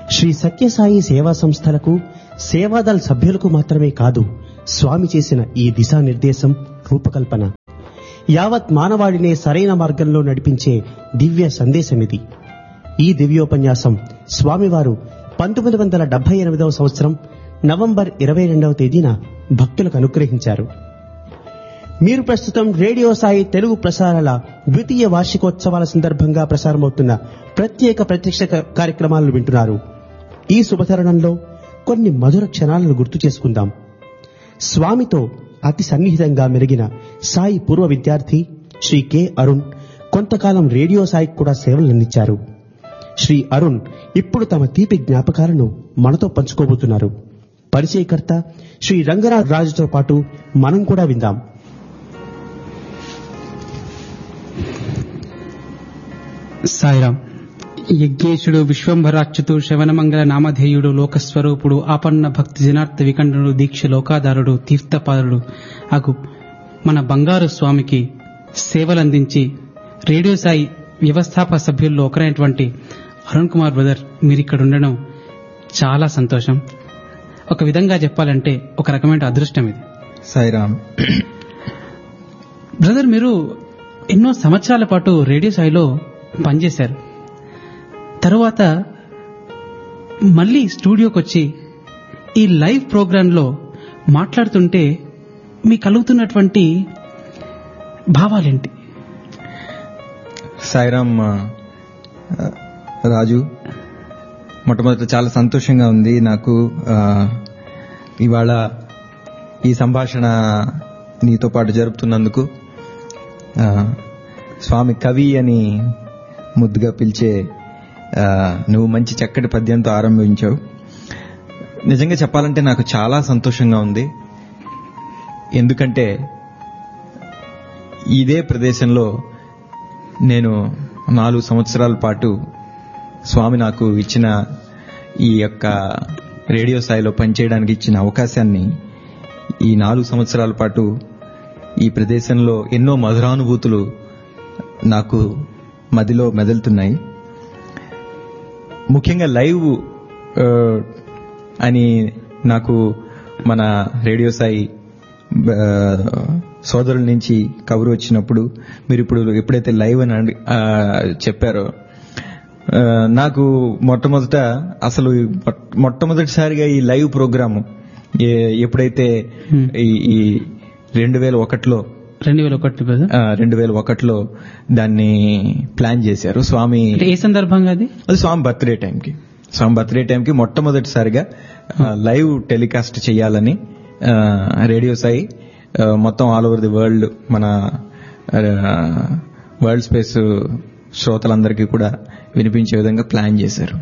శ్రీ సత్యసాయి సేవా సంస్థలకు సేవాదల్ సభ్యులకు మాత్రమే కాదు స్వామి చేసిన ఈ దిశానిర్దేశం రూపకల్పన యావత్ మానవాళినే సరైన మార్గంలో నడిపించే దివ్య సందేశమిది ఈ దివ్యోపన్యాసం స్వామివారు పంతొమ్మిది వందల డెబ్బై ఎనిమిదవ సంవత్సరం నవంబర్ ఇరవై రెండవ తేదీన భక్తులకు అనుగ్రహించారు మీరు ప్రస్తుతం రేడియో సాయి తెలుగు ప్రసారాల ద్వితీయ వార్షికోత్సవాల సందర్భంగా ప్రసారమవుతున్న ప్రత్యేక ప్రత్యక్ష క- కార్యక్రమాలను వింటున్నారు ఈ శుభతరుణంలో కొన్ని మధుర క్షణాలను గుర్తు చేసుకుందాం స్వామితో అతి సన్నిహితంగా మెలిగిన సాయి పూర్వ విద్యార్థి శ్రీ కె అరుణ్ కొంతకాలం రేడియో సాయికి కూడా సేవలందించారు శ్రీ అరుణ్ ఇప్పుడు తమ తీపి జ్ఞాపకాలను మనతో పంచుకోబోతున్నారు పరిచయకర్త శ్రీ రంగరాజ్ రాజుతో పాటు మనం కూడా విందాం సాయిరాం యజ్ఞేశుడు విశ్వంభరాచ్యుతు శ్రవణమంగళ నామధేయుడు లోకస్వరూపుడు ఆపన్న భక్తి జనార్థ వికంఠుడు దీక్ష లోకాధారుడు తీర్థపాదుడు అగు మన బంగారు స్వామికి సేవలందించి రేడియో సాయి వ్యవస్థాపక సభ్యుల్లో ఒకరైనటువంటి అరుణ్ కుమార్ బ్రదర్ మీరు ఇక్కడ ఉండడం చాలా సంతోషం ఒక విధంగా చెప్పాలంటే ఒక రకమైన అదృష్టం ఇది సాయిరామ్ బ్రదర్ మీరు ఎన్నో సంవత్సరాల పాటు రేడియో సాయిలో పనిచేశారు తరువాత మళ్ళీ స్టూడియోకి వచ్చి ఈ లైవ్ ప్రోగ్రాంలో మాట్లాడుతుంటే మీకు కలుగుతున్నటువంటి భావాలేంటి సాయిరామ్ ఆ, రాజు మొట్టమొదట చాలా సంతోషంగా ఉంది నాకు ఆ, ఇవాళ ఈ సంభాషణ నీతో పాటు జరుపుతున్నందుకు ఆ, స్వామి కవి అని ముద్దుగా పిలిచే ఆ, నువ్వు మంచి చక్కటి పద్యంతో ఆరంభించావు నిజంగా చెప్పాలంటే నాకు చాలా సంతోషంగా ఉంది ఎందుకంటే ఇదే ప్రదేశంలో నేను నాలుగు సంవత్సరాల పాటు స్వామి నాకు ఇచ్చిన ఈ యొక్క రేడియో స్థాయిలో పనిచేయడానికి ఇచ్చిన అవకాశాన్ని ఈ నాలుగు సంవత్సరాల పాటు ఈ ప్రదేశంలో ఎన్నో మధురానుభూతులు నాకు మదిలో మెదులుతున్నాయి ముఖ్యంగా లైవ్ ఆ, అని నాకు మన రేడియో సాయి ఆ, సోదరుల నుంచి కబురు వచ్చినప్పుడు మీరు ఇప్పుడు ఎప్పుడైతే లైవ్ అని అడి- ఆ, చెప్పారో ఆ, నాకు మొట్టమొదట అసలు ఈ మొట్ట- మొట్టమొదటిసారిగా ఈ లైవ్ ప్రోగ్రాము ఏ- ఎప్పుడైతే Hmm. ఈ ఈ రెండు వేల ఒకటిలో రెండు వేల ఒకటి బ్రదర్ రెండు వేల ఒకటిలో దాన్ని ప్లాన్ చేశారు స్వామి అంటే ఏ సందర్భంగా అది అది స్వామి బర్త్డే టైంకి స్వామి బర్త్డే టైంకి మొట్టమొదటిసారిగా ఆ, లైవ్ టెలికాస్ట్ చేయాలని ఆ, రేడియో సాయి ఆ, మొత్తం ఆల్ ఓవర్ ది వరల్డ్ మన ఆ, వరల్డ్ స్పేస్ శ్రోతలందరికీ కూడా వినిపించే విధంగా ప్లాన్ చేశారు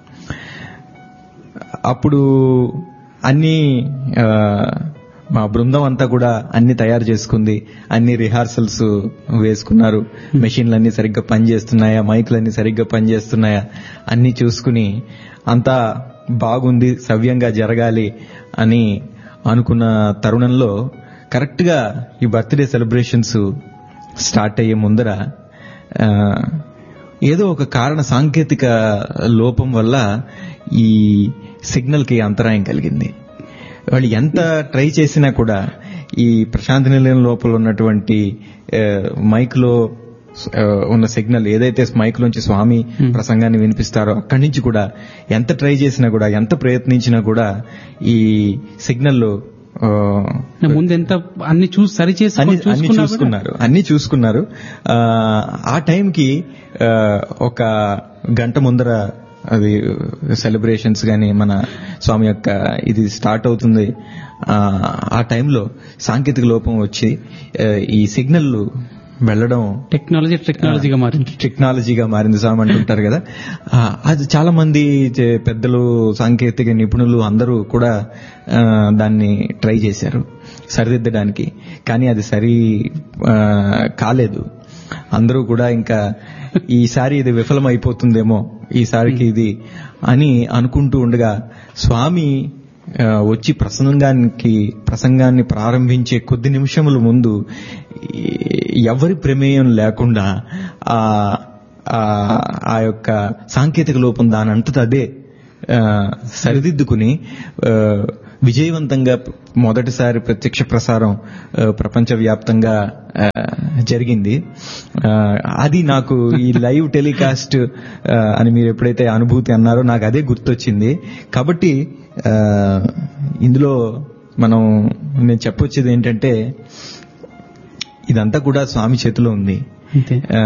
అప్పుడు అన్ని ఆ, మా బృందం అంతా కూడా అన్ని తయారు చేసుకుంది అన్ని రిహార్సల్స్ వేసుకున్నారు మెషిన్లు అన్ని సరిగ్గా పనిచేస్తున్నాయా మైకులు అన్ని సరిగ్గా పనిచేస్తున్నాయా అన్ని చూసుకుని అంతా బాగుంది సవ్యంగా జరగాలి అని అనుకున్న తరుణంలో కరెక్ట్ గా ఈ బర్త్డే సెలబ్రేషన్స్ స్టార్ట్ అయ్యే ముందర ఆ, ఏదో ఒక కారణ సాంకేతిక లోపం వల్ల ఈ సిగ్నల్ కి అంతరాయం కలిగింది వాళ్ళు ఎంత ట్రై చేసినా కూడా ఈ ప్రశాంతి నిలయం లోపల ఉన్నటువంటి మైక్ లో ఆ, ఉన్న సిగ్నల్ ఏదైతే మైక్ లోంచి స్వామి ప్రసంగాన్ని వినిపిస్తారో అక్కడి నుంచి కూడా ఎంత ట్రై చేసినా కూడా ఎంత ప్రయత్నించినా కూడా ఈ సిగ్నల్ ముందు ఎంత అన్ని చూసి సరి చేసి అన్ని అన్ని చూసుకున్నా కూడా చూసుకున్నారు అన్ని చూసుకున్నారు ఆ, ఆ టైంకి ఆ, ఒక గంట ముందర అది సెలబ్రేషన్స్ గాని మన స్వామి యొక్క ఇది స్టార్ట్ అవుతుంది ఆ, ఆ టైంలో సాంకేతిక లోపం వచ్చి ఆ, ఈ సిగ్నల్ వెళ్ళడం టెక్నాలజీ టెక్నాలజీగా మారింది టెక్నాలజీగా మారింది స్వామి అంటుంటారు కదా ఆ, అది చాలా మంది చే- పెద్దలు సాంకేతిక నిపుణులు అందరూ కూడా ఆ, దాన్ని ట్రై చేశారు సరిదిద్దడానికి కానీ అది సరి ఆ, కాలేదు అందరూ కూడా ఇంకా ఈసారి ఇది విఫలం అయిపోతుందేమో ఈసారికి ఇది అని అనుకుంటూ ఉండగా స్వామి ఆ, వచ్చి ప్రసంగానికి ప్రసంగాన్ని ప్రారంభించే కొద్ది నిమిషముల ముందు ఈ- ఎవరి ప్రమేయం లేకుండా ఆ ఆ- ఆ యొక్క సాంకేతిక లోపం దాని అంతట అదే ఆ, సరిదిద్దుకుని ఆ, విజయవంతంగా మొదటిసారి ప్రత్యక్ష ప్రసారం ఆ, ప్రపంచవ్యాప్తంగా ఆ, జరిగింది ఆ, అది నాకు ఈ లైవ్ టెలికాస్ట్ ఆ, అని మీరు ఎప్పుడైతే అనుభూతి అన్నారో నాకు అదే గుర్తొచ్చింది కాబట్టి ఆ, ఇందులో మనం నేను చెప్పొచ్చేది ఏంటంటే ఇదంతా కూడా స్వామి చేతిలో ఉంది అంతే ఆ,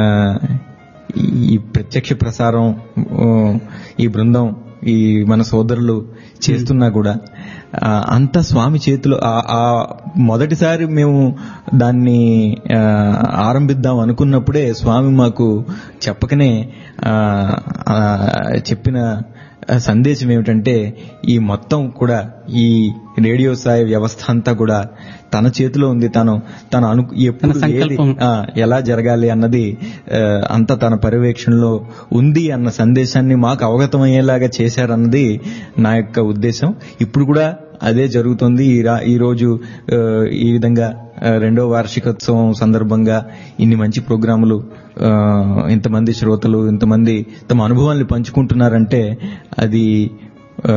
ఈ ప్రత్యక్ష ప్రసారం ఓ, ఈ బృందం ఈ మన సోదరులు చేస్తున్నా కూడా ఆ, అంత స్వామి చేతిలో ఆ- ఆ మొదటిసారి మేము దాన్ని ఆ, ఆరంభిద్దాం అనుకున్నప్పుడే స్వామి మాకు చెప్పకనే ఆ, ఆ, చెప్పిన సందేశం ఏమిటంటే ఈ మొత్తం కూడా ఈ రేడియో సాయి వ్యవస్థ అంతా కూడా తన చేతిలో ఉంది తను తను అను ఎప్పుడు తన ఏది సంకల్పం. ఆ, ఎలా జరగాలి అన్నది ఆ, అంతా తన పర్యవేక్షణలో ఉంది అన్న సందేశాన్ని మాకు అవగతమయ్యేలాగా చేశారన్నది నా యొక్క ఉద్దేశం ఇప్పుడు కూడా అదే జరుగుతుంది ఈ రా- ఈ రోజు ఆ, ఈ విధంగా ఆ, రెండో వార్షికోత్సవం సందర్భంగా ఇన్ని మంచి ప్రోగ్రాములు ఆ, ఇంతమంది శ్రోతలు ఇంతమంది తమ అనుభవాల్ని పంచుకుంటున్నారంటే అది ఆ,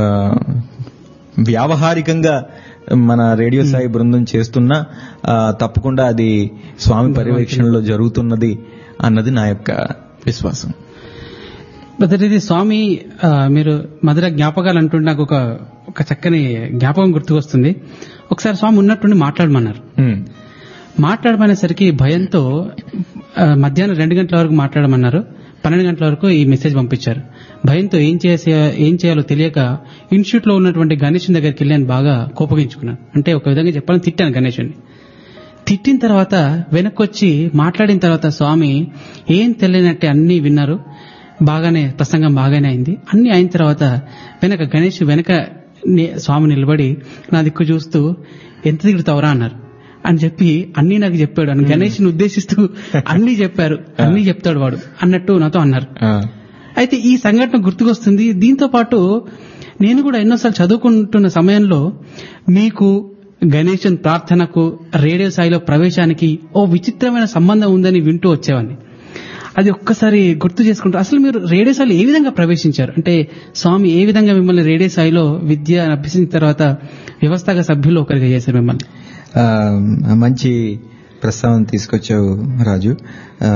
వ్యావహారికంగా మన రేడియో సాయి బృందం చేస్తున్నా ఆ, తప్పకుండా అది స్వామి పర్యవేక్షణలో జరుగుతున్నది అన్నది నా యొక్క విశ్వాసం బ్రదర్ ఇది స్వామి ఆ, మీరు మధుర జ్ఞాపకాలు అంటుంటే నాకు ఒక ఒక చక్కని జ్ఞాపకం గుర్తుకొస్తుంది ఒకసారి స్వామి ఉన్నట్టుండి మాట్లాడమన్నారు ఉమ్, మాట్లాడమనేసరికి భయంతో ఆ, మధ్యాహ్నం రెండు గంటల వరకు మాట్లాడమన్నారు పన్నెండు గంటల వరకు ఈ మెసేజ్ పంపించారు భయంతో ఏం చేసే ఏం చేయాలో తెలియక ఇన్స్టిట్యూట్ లో ఉన్నటువంటి గణేష్ దగ్గరికి వెళ్ళి నేను బాగా కోపగించుకున్నాను అంటే ఒక విధంగా చెప్పాలని తిట్టాను గణేష్ని తిట్టిన తర్వాత వెనక్కి వచ్చి మాట్లాడిన తర్వాత స్వామి ఏం తెలియనట్టే అన్ని విన్నారు బాగానే ప్రసంగం బాగానే అయింది అన్ని అయిన తర్వాత వెనక గణేష్ వెనక ని- స్వామి నిలబడి నా దిక్కు చూస్తూ ఎంత తిరుగుతావురా అన్నారు అని చెప్పి అన్ని నాకు చెప్పాడు అని గణేష్ని ఉద్దేశిస్తూ అన్ని చెప్పారు అన్ని చెప్తాడు వాడు అన్నట్టు నాతో అన్నారు ఆ, అయితే ఈ సంఘటన గుర్తుకొస్తుంది దీంతో పాటు నేను కూడా ఎన్నోసార్లు చదువుకుంటున్న సమయంలో మీకు గణేశన్ ప్రార్థనకు రేడియో స్థాయిలో ప్రవేశానికి ఓ విచిత్రమైన సంబంధం ఉందని వింటూ వచ్చేవాడిని అది ఒక్కసారి గుర్తు చేసుకుంటూ అసలు మీరు రేడియో స్థాయిలో ఏ విధంగా ప్రవేశించారు అంటే స్వామి ఏ విధంగా మిమ్మల్ని రేడియో స్థాయిలో విద్య అభ్యసించిన తర్వాత వ్యవస్థాగ సభ్యులు ఒకరిగా చేశారు మిమ్మల్ని ఆ, మంచి ప్రస్తావన తీసుకొచ్చావు రాజు ఆ,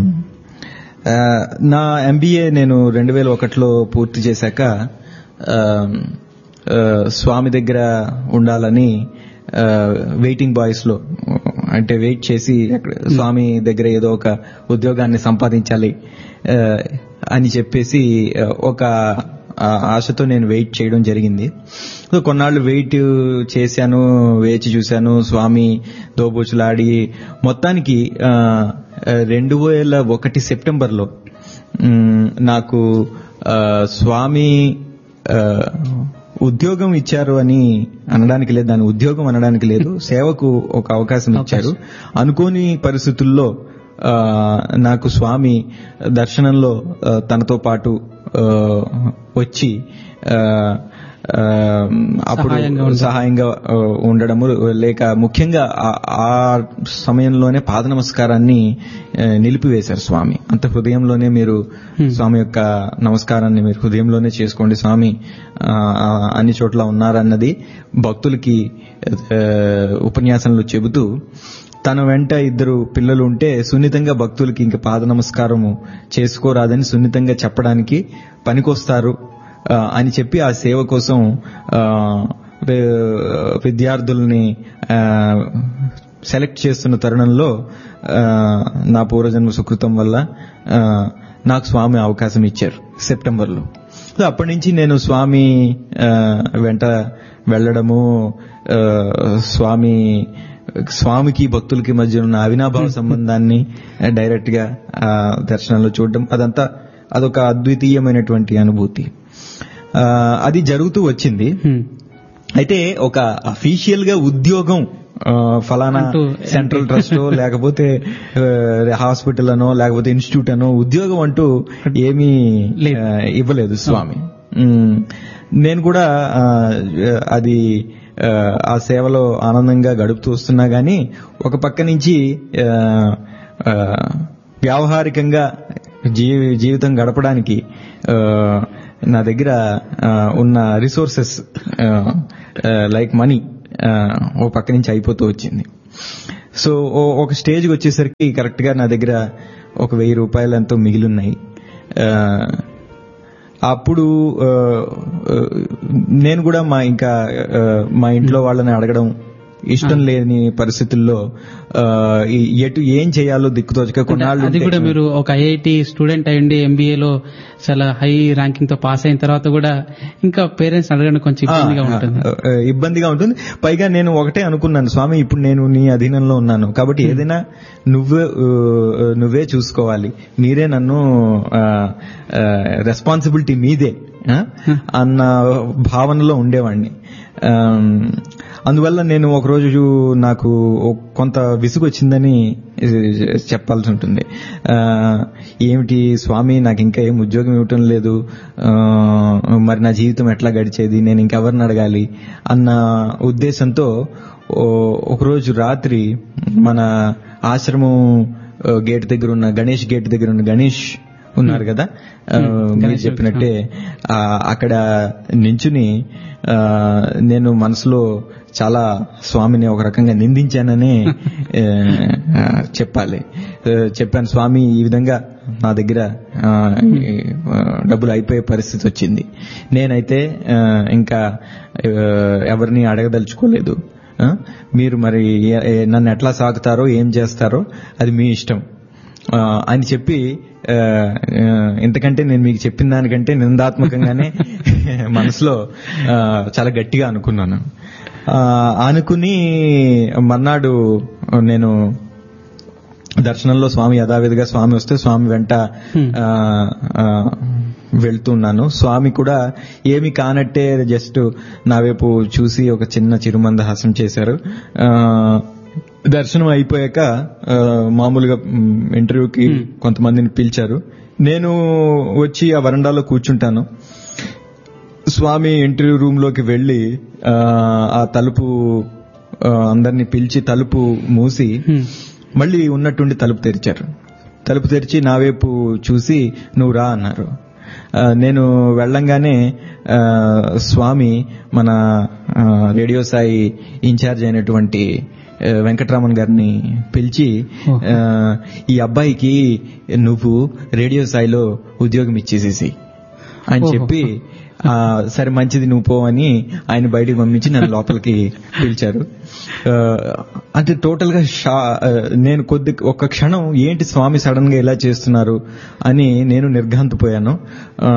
ఆ, నా ఎంబీఏ నేను రెండు వేల ఒకటిలో పూర్తి చేశాక ఆ, ఆ, స్వామి దగ్గర ఉండాలని వెయిటింగ్ బాయ్స్ లో అంటే వెయిట్ చేసి అక్కడ స్వామి దగ్గర ఏదో ఒక ఉద్యోగాన్ని సంపాదించాలి ఆ, అని చెప్పేసి ఆ, ఒక ఆ ఆశతో నేను వెయిట్ చేయడం జరిగింది సో కొన్నాళ్ళు వెయిట్ చేశాను వేచి చూశాను స్వామి దోబూచులాడి మొత్తానికి ఆ, రెండు వేల ఒకటి సెప్టెంబర్లో మ్, నాకు ఆ, స్వామి ఆ, ఉద్యోగం ఇచ్చారు అని అనడానికి లేదు దాని ఉద్యోగం అనడానికి లేదు సేవకు ఒక అవకాశం ఇచ్చారు అనుకోని పరిస్థితుల్లో ఆ, నాకు స్వామి దర్శనంలో ఆ, తనతో పాటు ఆ, వచ్చి ఆ, ఆ, అప్పుడు సహాయంగా ఉండడం. సహాయంగా ఆ, ఉండడము లేక ముఖ్యంగా ఆ- ఆ సమయంలోనే పాద నమస్కారాన్ని ఆ, నిలిపివేశారు స్వామి అంత హృదయంలోనే మీరు స్వామి యొక్క నమస్కారాన్ని మీరు హృదయంలోనే చేసుకోండి స్వామి ఆ, ఆ, అన్ని చోట్ల ఉన్నారన్నది భక్తులకి ఆ, ఉపన్యాసంలో చెబుతూ తన వెంట ఇద్దరు పిల్లలు ఉంటే సున్నితంగా భక్తులకి ఇంకా పాద నమస్కారము చేసుకోరాదని సున్నితంగా చెప్పడానికి పనికొస్తారు ఆ, అని చెప్పి ఆ సేవ కోసం ఆ, వి- విద్యార్థుల్ని ఆ, సెలెక్ట్ చేస్తున్న తరుణంలో ఆ, నా పూర్వజన్మ సుకృతం వల్ల ఆ, నాకు స్వామి అవకాశం ఇచ్చారు సెప్టెంబర్లో సో అప్పటి నుంచి నేను స్వామి ఆ, వెంట వెళ్ళడము ఆ, స్వామి స్వామికి భక్తులకి మధ్య ఉన్న అవినాభావ సంబంధాన్ని డైరెక్ట్ గా ఆ, దర్శనంలో చూడడం అదంతా అదొక అద్వితీయమైనటువంటి అనుభూతి ఆ, అది జరుగుతూ వచ్చింది హ్మ్. అయితే ఒక అఫీషియల్ గా ఉద్యోగం ఆ, ఫలానా అంటూ సెంట్రల్ ట్రస్ట్ లేకపోతే హాస్పిటల్ అనో లేకపోతే ఇన్స్టిట్యూట్ అనో ఉద్యోగం అంటూ ఏమీ లేదు. ఆ, ఇవ్వలేదు స్వామి ఉమ్, నేను కూడా ఆ, అది ఆ, ఆ సేవలో ఆనందంగా గడుపుతూ వస్తున్నా గానీ ఒక పక్క నుంచి ఆ, ఆ, వ్యావహారికంగా జీ జీవితం గడపడానికి ఆ, నా దగ్గర ఆ, ఉన్న రిసోర్సెస్ లైక్ మనీ ఓ పక్క నుంచి అయిపోతూ వచ్చింది సో ఓ- ఒక స్టేజ్కి వచ్చేసరికి కరెక్ట్ గా నా దగ్గర ఒక వెయ్యి రూపాయలు ఎంతో మిగిలిన్నాయి ఆ, అప్పుడు ఆ, ఆ, నేను కూడా మా ఇంకా ఆ, మా ఇంట్లో వాళ్ళని అడగడం ఇష్టం లేని పరిస్థితుల్లో ఆ, ఈ- ఎటు ఏం చేయాలో దిక్కుతోచక కొన్నాళ్ళు అది కూడా మీరు ఒక ఐఐటి స్టూడెంట్ అయ్యండి ఎంబీఏలో చాలా హై ర్యాంకింగ్ తో పాస్ అయిన తర్వాత కూడా ఇంకా పేరెంట్స్ అడగడం కొంచెం ఇబ్బందిగా ఆ, ఉంటుంది ఆ, ఆ, ఇబ్బందిగా ఉంటుంది పైగా నేను ఒకటే అనుకున్నాను స్వామి ఇప్పుడు నేను నీ అధీనంలో ఉన్నాను కాబట్టి ఏదైనా నువ్వే ఆ, నువ్వే చూసుకోవాలి మీరే నన్ను రెస్పాన్సిబిలిటీ మీదే ఆ, అన్న భావనలో ఉండేవాడిని ఆమ్, అందువల్ల నేను ఒకరోజు నాకు ఒక- కొంత విసుగు వచ్చిందని చెప్పాల్సి ఉంటుంది ఆ, ఏమిటి స్వామి నాకు ఇంకా ఏం ఉద్యోగం ఇవ్వటం లేదు ఆ, మరి నా జీవితం ఎట్లా గడిచేది నేను ఇంకెవరిని అడగాలి అన్న ఉద్దేశంతో ఓ- ఒకరోజు రాత్రి మన ఆశ్రమం ఆ, గేట్ దగ్గర ఉన్న గణేష్ గేట్ దగ్గర ఉన్న గణేష్ ఉన్నారు కదా ఆ, మీరు చెప్పినట్టే ఆ, అక్కడ నించుని ఆ, నేను మనసులో చాలా స్వామిని ఒక రకంగా నిందించానని ఆ, ఆ, చెప్పాలి ఆ, చెప్పాను స్వామి ఈ విధంగా నా దగ్గర ఆ, ఈ, ఆ, డబ్బులు అయిపోయే పరిస్థితి వచ్చింది నేనైతే ఆ, ఇంకా ఆ, ఎవరిని అడగదలుచుకోలేదు ఆ, మీరు మరి ఏ- ఏ- నన్ను ఎట్లా సాగుతారో ఏం చేస్తారో అది మీ ఇష్టం ఆ, అని చెప్పి ఆ, ఆ, ఇంతకంటే నేను మీకు చెప్పిన దానికంటే నిందాత్మకంగానే మనసులో ఆ, చాలా గట్టిగా అనుకున్నాను ఆ, అనుకుని మర్నాడు నేను దర్శనంలో స్వామి యథావిధిగా స్వామి వస్తే స్వామి వెంట ఆ, ఆ, వెళ్తున్నాను స్వామి కూడా ఏమి కానట్టే జస్ట్ నా వైపు చూసి ఒక చిన్న చిరుమందహాసం చేశారు ఆ, దర్శనం అయిపోయాక ఆ, మామూలుగా మ్, ఇంటర్వ్యూకి కొంతమందిని పిలిచారు నేను వచ్చి ఆ వరండాలో కూర్చుంటాను స్వామి ఇంటర్వ్యూ రూమ్ లోకి వెళ్లి ఆ, ఆ తలుపు ఆ, అందరినీ పిలిచి తలుపు మూసి మళ్ళీ ఉన్నట్టుండి తలుపు తెరిచారు తలుపు తెరిచి నా వైపు చూసి నువ్వు రా అన్నారు ఆ, నేను వెళ్ళంగానే ఆ, స్వామి మన ఆ, రేడియో సాయి ఇన్ఛార్జ్ అయినటువంటి ఆ, వెంకటరామన్ గారిని పిలిచి ఆ, ఈ అబ్బాయికి నువ్వు రేడియో సాయిలో ఉద్యోగం ఇచ్చేసేసి అని ఓహో. చెప్పి ఆ, సరే మంచిది నువ్వు పో అని ఆయన బయటికి పంపించి నన్ను లోపలికి పిలిచారు ఆ, అంటే టోటల్ గా షా ఆ, నేను కొద్ది ఒక్క క్షణం ఏంటి స్వామి సడన్ గా ఇలా చేస్తున్నారు అని నేను నిర్ఘాంతపోయాను ఆ,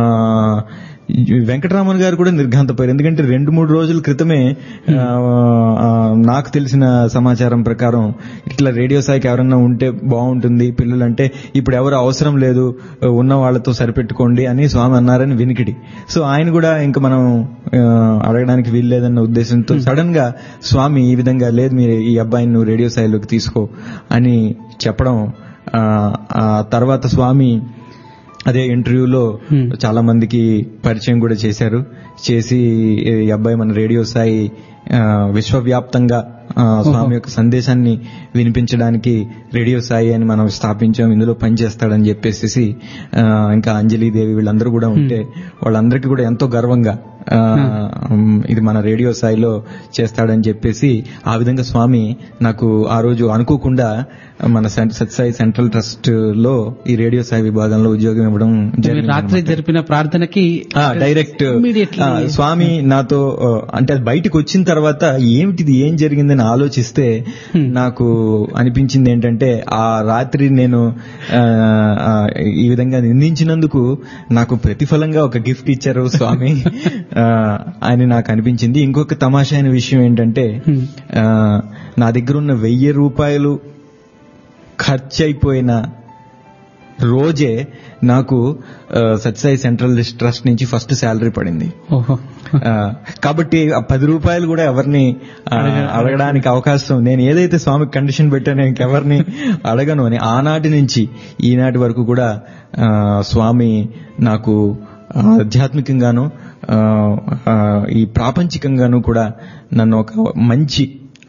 ఈ వెంకటరామన్ గారు కూడా నిర్ఘాంతపోయారు ఎందుకంటే రెండు మూడు రోజుల క్రితమే ఆ, ఆ, నాకు తెలిసిన సమాచారం ప్రకారం ఇట్లా రేడియో స్థాయికి ఎవరన్నా ఉంటే బాగుంటుంది పిల్లలంటే ఇప్పుడు ఎవరు అవసరం లేదు ఉన్న వాళ్ళతో సరిపెట్టుకోండి అని స్వామి అన్నారని వినికిడి సో ఆయన కూడా ఇంకా మనం ఆ, అడగడానికి వీల్లేదన్న ఉద్దేశంతో సడన్ గా స్వామి ఈ విధంగా లేదు మీరు ఈ అబ్బాయిని నువ్వు రేడియో స్థాయిలోకి తీసుకో అని చెప్పడం ఆ, ఆ తర్వాత స్వామి అదే ఇంటర్వ్యూలో Hmm. చాలా మందికి పరిచయం కూడా చేశారు చేసి ఈ అబ్బాయి మన రేడియో స్థాయి ఆ, విశ్వవ్యాప్తంగా ఆ, స్వామి యొక్క సందేశాన్ని వినిపించడానికి రేడియో సాయి అని మనం స్థాపించాం ఇందులో పనిచేస్తాడని చెప్పేసి ఆ, ఇంకా అంజలి దేవి వీళ్ళందరూ కూడా ఉంటే వాళ్ళందరికీ కూడా ఎంతో గర్వంగా ఆ, ఉమ్, ఇది మన రేడియో సాయిలో చేస్తాడని చెప్పేసి ఆ విధంగా స్వామి నాకు ఆ రోజు అనుకోకుండా మన సెం- సత్సాయి సెంట్రల్ ట్రస్ట్ లో ఈ రేడియో సాయి విభాగంలో ఉద్యోగం ఇవ్వడం మీరు జరిగింది రాత్రి జరిపిన ప్రార్థనకి ఆ, డైరెక్ట్ Immediately- ఆ, స్వామి నాతో ఆ, అంటే అది బయటకు వచ్చిన తర్వాత ఏమిటిది ఏం జరిగిందని ఆలోచిస్తే నాకు అనిపించింది ఏంటంటే ఆ రాత్రి నేను ఆ, ఆ, ఈ విధంగా నిందించినందుకు నాకు ప్రతిఫలంగా ఒక గిఫ్ట్ ఇచ్చారు స్వామి ఆ, అని నాకు అనిపించింది ఇంకొక తమాషా అయిన విషయం ఏంటంటే ఆ, నా దగ్గర ఉన్న వెయ్యి రూపాయలు ఖర్చు అయిపోయిన రోజే నాకు ఆ, సత్యసాయి సెంట్రల్ ట్రస్ట్ నుంచి ఫస్ట్ శాలరీ పడింది ఓహో ఆ, కాబట్టి ఆ పది రూపాయలు కూడా ఎవరిని ఆ, అడగడానికి అవకాశం నేను ఏదైతే స్వామికి కండిషన్ పెట్టానో ఇంకెవరిని అడగను అని ఆనాటి నుంచి ఈనాటి వరకు కూడా ఆ, స్వామి నాకు ఆధ్యాత్మికంగాను ఆ, ఆ, ఈ ప్రాపంచికంగాను కూడా నన్ను ఒక మంచి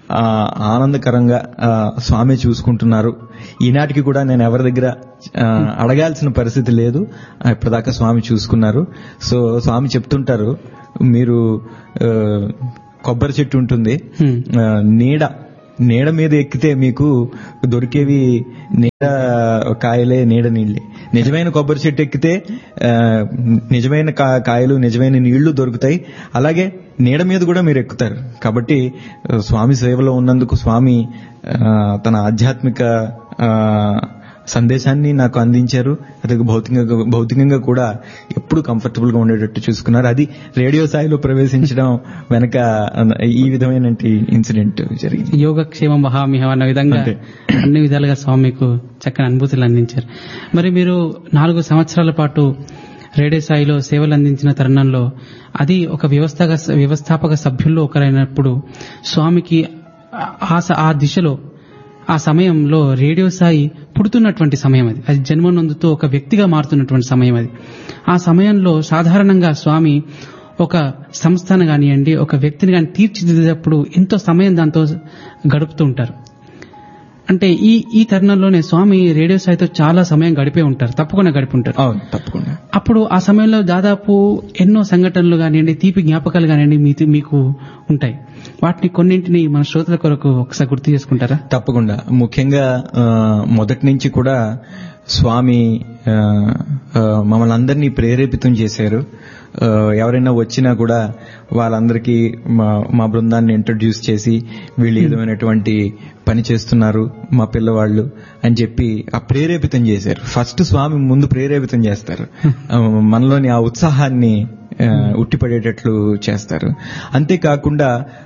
ఆ, ఆనందకరంగా ఆ, స్వామి చూసుకుంటున్నారు ఈనాటికి కూడా నేను ఎవరి దగ్గర ఆ, అడగాల్సిన పరిస్థితి లేదు ఆ, ఇప్పటిదాకా స్వామి చూసుకున్నారు సో స్వామి చెప్తుంటారు మీరు ఆ, కొబ్బరి చెట్టు ఉంటుంది Hmm. ఆ, నీడ నీడ మీద ఎక్కితే మీకు దొరికేవి నీడ కాయలే నీడ నీళ్ళే నిజమైన కొబ్బరి చెట్టు ఎక్కితే ఆ, నిజమైన కా- కాయలు నిజమైన నీళ్లు దొరుకుతాయి అలాగే నీడ మీద కూడా మీరు ఎక్కుతారు కాబట్టి ఆ, స్వామి సేవలో ఉన్నందుకు స్వామి ఆ, తన ఆధ్యాత్మిక ఆ, సందేశాన్ని నాకు అందించారు అదే భౌతికంగా భౌతికంగా కూడా ఎప్పుడు కంఫర్టబుల్ గా ఉండేటట్టు చూసుకున్నారు అది రేడియో స్థాయిలో ప్రవేశించడం వెనక ఈ విధమైన ఇన్సిడెంట్ జరిగింది యోగక్షేమం మహామిహం అన్న విధంగా అంతే. అన్ని విధాలుగా స్వామి మీకు చక్కని అనుభూతులు అందించారు మరి మీరు నాలుగు సంవత్సరాల పాటు రేడియో స్థాయిలో సేవలు అందించిన తరుణంలో అది ఒక వ్యవస్థగా వ్యవస్థాపక సభ్యుల్లో ఒకరైనప్పుడు స్వామికి ఆ స- ఆ దిశలో ఆ సమయంలో రేడియో సాయి పుడుతున్నటువంటి సమయం అది అది జన్మనందుతో ఒక వ్యక్తిగా మారుతున్నటువంటి సమయం అది ఆ సమయంలో సాధారణంగా స్వామి ఒక సంస్థను కానివ్వండి ఒక వ్యక్తిని కానీ తీర్చిదిద్దేటప్పుడు ఎంతో సమయం దాంతో గడుపుతూ ఉంటారు అంటే ఈ ఈ తరుణంలోనే స్వామి రేడియో సాయితో చాలా సమయం గడిపే ఉంటారు తప్పకుండా గడిపి ఉంటారు అవును తప్పకుండా అప్పుడు ఆ సమయంలో దాదాపు ఎన్నో సంఘటనలు కానివ్వండి తీపి జ్ఞాపకాలు కానివ్వండి మీ- మీకు ఉంటాయి వాటిని కొన్నింటిని మన శ్రోతల కొరకు ఒకసారి గుర్తు చేసుకుంటారా తప్పకుండా ముఖ్యంగా ఆ, మొదటి నుంచి కూడా స్వామి ఆ, ఆ, మమ్మల్ని అందరినీ ప్రేరేపితం చేశారు ఆ, ఎవరైనా వచ్చినా కూడా వాళ్ళందరికీ మా మా బృందాన్ని ఇంట్రడ్యూస్ చేసి వీళ్ళు ఏ విధమైనటువంటి పని చేస్తున్నారు మా పిల్లవాళ్ళు అని చెప్పి ఆ ప్రేరేపితం చేశారు ఫస్ట్ స్వామి ముందు ప్రేరేపితం చేస్తారు ఆ, మనలోని ఆ ఉత్సాహాన్ని ఆ, ఉట్టిపడేటట్లు చేస్తారు అంతేకాకుండా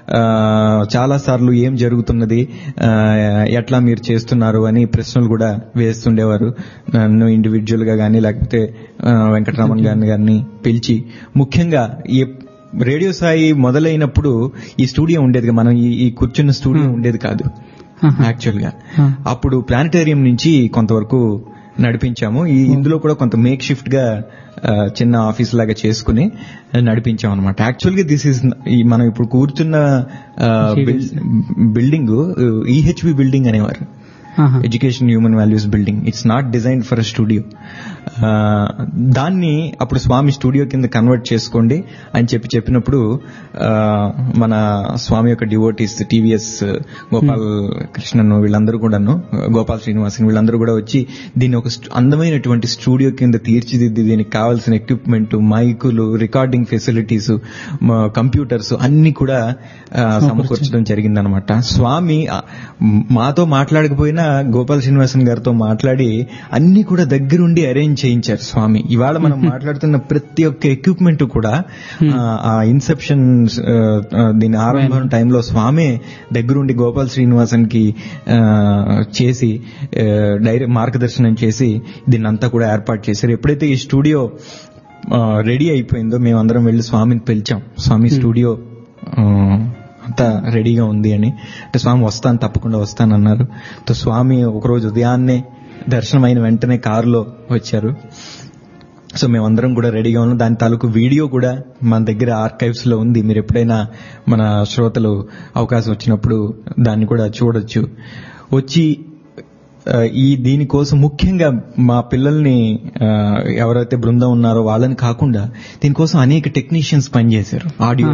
చాలా సార్లు ఏం జరుగుతున్నది ఆ, ఎట్లా మీరు చేస్తున్నారు అని ప్రశ్నలు కూడా వేస్తుండేవారు నన్ను ఇండివిజువల్ గా కానీ లేకపోతే ఆ, వెంకటరమణ్ గారిని గారిని పిలిచి ముఖ్యంగా ఎప్- రేడియో సాయి మొదలైనప్పుడు ఈ స్టూడియో ఉండేది కాదు. మనం ఈ- ఈ కూర్చున్న స్టూడియో ఉండేది కాదు యాక్చువల్ గా ఆ. అప్పుడు ప్లానిటేరియం నుంచి కొంతవరకు నడిపించాము ఈ ఇందులో కూడా కొంత మేక్ షిఫ్ట్ గా ఆ, చిన్న ఆఫీస్ లాగా చేసుకుని నడిపించాం అనమాట యాక్చువల్ గా దిస్ ఇస్ మనం ఇప్పుడు కూర్చున్న బిల్డింగ్ ఈహెచ్బి బిల్డింగ్ అనేవారు ఆహా. Education human values building it's not design for a studio దాన్ని అప్పుడు స్వామి స్టూడియో కింద కన్వర్ట్ చేసుకోండి అని చెప్పి చెప్పినప్పుడు ఆ, మన స్వామి యొక్క డివోటీస్ టీవీఎస్ గోపాల్ కృష్ణన్ వీళ్ళందరూ కూడాను గోపాల్ శ్రీనివాసన్ వీళ్ళందరూ కూడా వచ్చి దీన్ని ఒక స్ట్- అందమైనటువంటి స్టూడియో కింద తీర్చిదిద్ది దీనికి కావాల్సిన ఎక్విప్మెంట్ మైకులు రికార్డింగ్ ఫెసిలిటీస్ కంప్యూటర్స్ అన్ని కూడా ఆ, సమకూర్చడం జరిగిందనమాట స్వామి ఆ, మాతో మాట్లాడకపోయినా గోపాల్ శ్రీనివాసన్ గారితో మాట్లాడి అన్ని కూడా దగ్గరుండి అరేంజ్ చేయించారు స్వామి ఇవాళ మనం మాట్లాడుతున్న ప్రతి ఒక్క ఎక్విప్మెంట్ కూడా ఆ, ఆ ఇన్సెప్షన్ దీని ఆరంభం టైంలో స్వామి దగ్గరుండి గోపాల్ శ్రీనివాసన్ కి ఆ, చేసి డైరెక్ట్ మార్గదర్శనం చేసి దీన్ని అంతా కూడా ఏర్పాటు చేశారు ఎప్పుడైతే ఈ స్టూడియో రెడీ అయిపోయిందో మేమందరం వెళ్ళి స్వామిని పిలిచాం స్వామి స్టూడియో ఆ, అంతా రెడీగా ఉంది అని అంటే స్వామి వస్తాను తప్పకుండా వస్తానన్నారు తో స్వామి ఒకరోజు ఉదయాన్నే దర్శనం అయిన వెంటనే కారులో వచ్చారు సో మేమందరం కూడా రెడీగా ఉన్నాం దాని తాలూకు వీడియో కూడా మన దగ్గర ఆర్కైవ్స్ లో ఉంది మీరు ఎప్పుడైనా మన శ్రోతలు అవకాశం వచ్చినప్పుడు దాన్ని కూడా చూడొచ్చు వచ్చి ఆ, ఈ దీనికోసం ముఖ్యంగా మా పిల్లల్ని ఆ, ఎవరైతే బృందం ఉన్నారో వాళ్ళని కాకుండా దీనికోసం అనేక టెక్నీషియన్స్ పనిచేశారు ఆడియో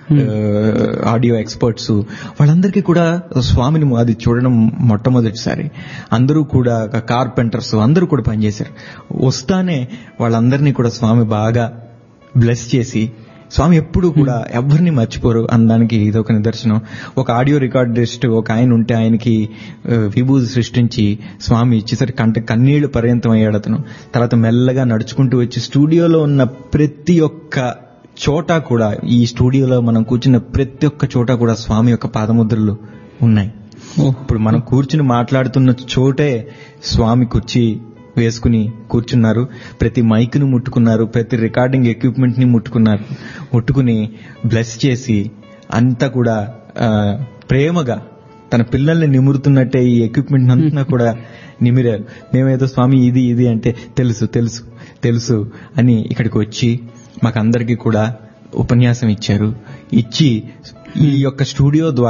ఆడియో ఎక్స్పర్ట్స్ వాళ్ళందరికీ కూడా స్వామిని అది చూడడం మొట్టమొదటిసారి అందరూ కూడా కార్పెంటర్స్ అందరూ కూడా పనిచేశారు వస్తానే వాళ్ళందరినీ కూడా స్వామి బాగా బ్లెస్ చేసి స్వామి ఎప్పుడు కూడా ఎవరిని మర్చిపోరు అనడానికి ఇది ఒక నిదర్శనం ఒక ఆడియో రికార్డిస్ట్ ఒక ఆయన ఉంటే ఆయనకి ఆ, విభూతి సృష్టించి స్వామి ఇచ్చేసరికి కంట కన్నీళ్లు పర్యంతం అయ్యాడు అతను తర్వాత మెల్లగా నడుచుకుంటూ వచ్చి స్టూడియోలో ఉన్న ప్రతి ఒక్క చోట కూడా ఈ స్టూడియోలో మనం కూర్చున్న ప్రతి ఒక్క చోట కూడా స్వామి యొక్క పాదముద్రలు ఉన్నాయి ఇప్పుడు మనం కూర్చుని మాట్లాడుతున్న చోటే స్వామి కుర్చీ వేసుకుని కూర్చున్నారు ప్రతి మైక్ ను ముట్టుకున్నారు ప్రతి రికార్డింగ్ ఎక్విప్మెంట్ ని ముట్టుకున్నారు ముట్టుకుని బ్లెస్ చేసి అంతా కూడా ఆ, ప్రేమగా తన పిల్లల్ని నిమురుతున్నట్టే ఈ ఎక్విప్మెంట్ అంతా కూడా నిమిరారు మేమేదో స్వామి ఇది ఇది అంటే తెలుసు తెలుసు తెలుసు అని ఇక్కడికి వచ్చి మాకందరికీ కూడా ఉపన్యాసం ఇచ్చారు ఇచ్చి ఈ యొక్క స్టూడియో ద్వారా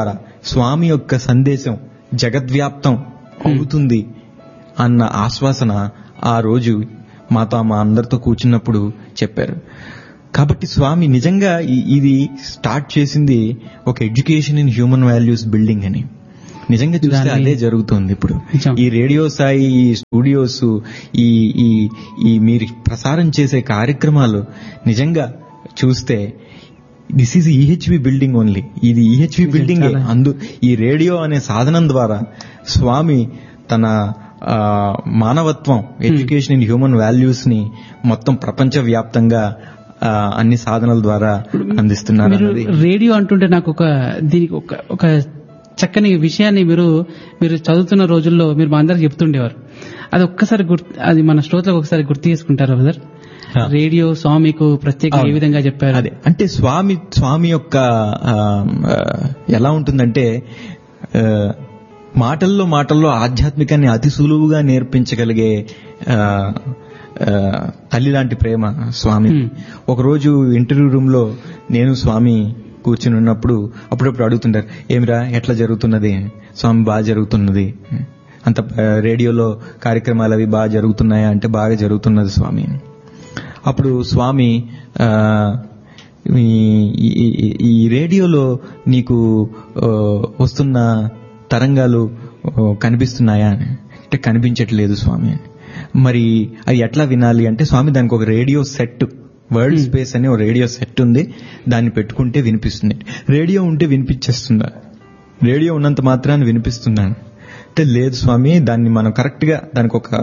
స్వామి యొక్క సందేశం జగద్వ్యాప్తం అవుతుంది అన్న ఆశ్వాసన ఆ రోజు మాతో మా అందరితో కూర్చున్నప్పుడు చెప్పారు కాబట్టి స్వామి నిజంగా ఈ- ఇది స్టార్ట్ చేసింది ఒక education in human values building అని నిజంగా చూస్తే దాన్ని- అదే జరుగుతుంది ఇప్పుడు నిజం. ఈ రేడియో స్థాయి ఈ స్టూడియోస్ ఈ ఈ ఈ మీరు ప్రసారం చేసే కార్యక్రమాలు నిజంగా చూస్తే this is E H V building only ఇది ఈహెచ్వి బిల్డింగ్ చాలా. అందు ఈ రేడియో అనే సాధనం ద్వారా స్వామి తన ఆ, మానవత్వం ఎడ్యుకేషన్ ఇన్ హ్యూమన్ వాల్యూస్ ని మొత్తం ప్రపంచ వ్యాప్తంగా ఆ, అన్ని సాధనల ద్వారా అందిస్తున్నారు మీరు అన్నది రేడియో అంటుంటే నాకు ఒక దీనికి ఒక ఒక చక్కని విషయాన్ని మీరు మీరు చదువుతున్న రోజుల్లో మీరు మా అందరికి చెప్తుండేవారు అది ఒక్కసారి గుర్తు అది మన శ్రోతలకు ఒకసారి గుర్తు చేసుకుంటారా బ్రదర్ హా. రేడియో స్వామికు ప్రత్యేక ఏ అవును. విధంగా చెప్పారు అదే అంటే స్వామి స్వామి యొక్క ఆ, ఆ, ఎలా ఉంటుందంటే ఆ, మాటల్లో మాటల్లో ఆధ్యాత్మికాన్ని అతి సులువుగా నేర్పించగలిగే ఆ, ఆ, తల్లి లాంటి ప్రేమ స్వామి Hmm. ఒకరోజు ఇంటర్వ్యూ రూమ్ లో నేను స్వామి కూర్చుని ఉన్నప్పుడు అప్పుడప్పుడు అడుగుతుంటారు ఏమిరా ఎట్లా జరుగుతున్నది స్వామి బాగా జరుగుతున్నది అంత ఆ, రేడియోలో కార్యక్రమాలు అవి బాగా జరుగుతున్నాయా అంటే బాగా జరుగుతున్నది స్వామి అప్పుడు స్వామి ఆ, ఈ- ఈ- ఈ- ఈ రేడియోలో నీకు ఆ, వస్తున్న తరంగాలు ఆ, కనిపిస్తున్నాయా అని అంటే కనిపించట్లేదు స్వామి మరి అవి ఎట్లా వినాలి అంటే స్వామి దానికి ఒక రేడియో సెట్ వరల్డ్ స్పేస్ అని ఒక రేడియో సెట్ ఉంది దాన్ని పెట్టుకుంటే వినిపిస్తుంది రేడియో ఉంటే వినిపించేస్తుందా రేడియో ఉన్నంత మాత్రాన్ని వినిపిస్తున్నాను అంటే లేదు స్వామి దాన్ని మనం కరెక్ట్ గా దానికి ఒక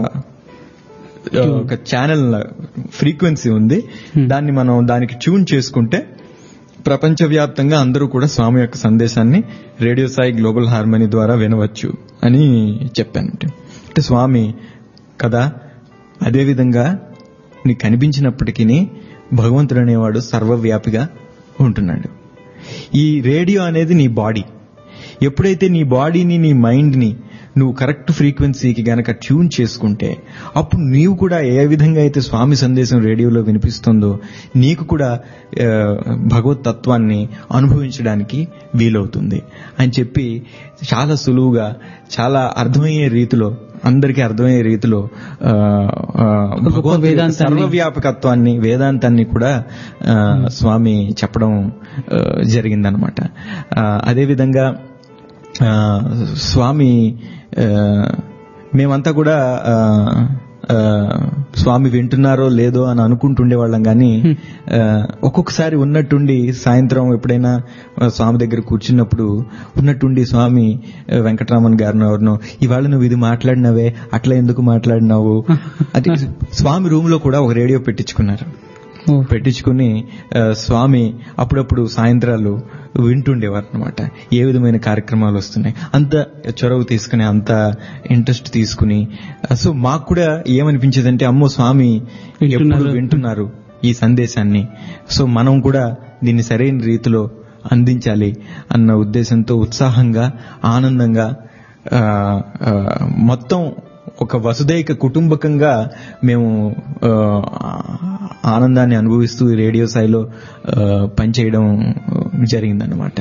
ఒక ఛానల్ ఫ్రీక్వెన్సీ ఉంది దాన్ని మనం దానికి ట్యూన్ చేసుకుంటే ప్రపంచవ్యాప్తంగా అందరూ కూడా స్వామి యొక్క సందేశాన్ని రేడియో సాయి గ్లోబల్ హార్మనీ ద్వారా వినవచ్చు అని చెప్పాను అంటే స్వామి కదా అదేవిధంగా నీకు కనిపించినప్పటికీ భగవంతుడు అనేవాడు సర్వవ్యాపిగా ఉంటున్నాడు ఈ రేడియో అనేది నీ బాడీ ఎప్పుడైతే నీ బాడీని నీ మైండ్ని నువ్వు కరెక్ట్ ఫ్రీక్వెన్సీకి గనక ట్యూన్ చేసుకుంటే అప్పుడు నీవు కూడా ఏ విధంగా అయితే స్వామి సందేశం రేడియోలో వినిపిస్తుందో నీకు కూడా ఆ, భగవత్ తత్వాన్ని అనుభవించడానికి వీలవుతుంది అని చెప్పి చాలా సులువుగా చాలా అర్థమయ్యే రీతిలో అందరికీ అర్థమయ్యే రీతిలో ఆ, ఆ, గొప్ప భగవంతుడి యొక్క వేదాంతాన్ని- సర్వవ్యాపకత్వాన్ని వేదాంతాన్ని కూడా ఆ, స్వామి చెప్పడం ఆ, జరిగిందనమాట ఆ, అదేవిధంగా ఆ, స్వామి ఆ, మేమంతా కూడా ఆ, ఆ, స్వామి వింటున్నారో లేదో అని అనుకుంటుండే వాళ్ళం కానీ ఆ, ఒక్కొక్కసారి ఉన్నట్టుండి సాయంత్రం ఎప్పుడైనా ఆ, స్వామి దగ్గర కూర్చున్నప్పుడు ఉన్నట్టుండి స్వామి ఆ, వెంకటరామన్ గారినో ఎవరినో ఇవాళ నువ్వు ఇది మాట్లాడినవే అట్లా ఎందుకు మాట్లాడినావు అది స్వామి రూమ్ లో కూడా ఒక రేడియో పెట్టించుకున్నారు ఓ. పెట్టించుకుని ఆ, స్వామి అప్పుడప్పుడు సాయంత్రాలు వింటుండేవారు అనమాట ఏ విధమైన కార్యక్రమాలు వస్తున్నాయి అంత చొరవ తీసుకుని అంత ఇంట్రెస్ట్ తీసుకుని ఆ, సో మాకు కూడా ఏమనిపించేదంటే అమ్మో స్వామి ఎప్పుడు వింటున్నారు. వింటున్నారు ఈ సందేశాన్ని సో మనం కూడా దీన్ని సరైన రీతిలో అందించాలి అన్న ఉద్దేశంతో ఉత్సాహంగా ఆనందంగా ఆ, ఆ, మొత్తం ఒక వసుదైక కుటుంబకంగా మేము ఆ, ఆనందాన్ని అనుభవిస్తూ ఈ రేడియో స్థాయిలో ఆ, పనిచేయడం జరిగిందన్నమాట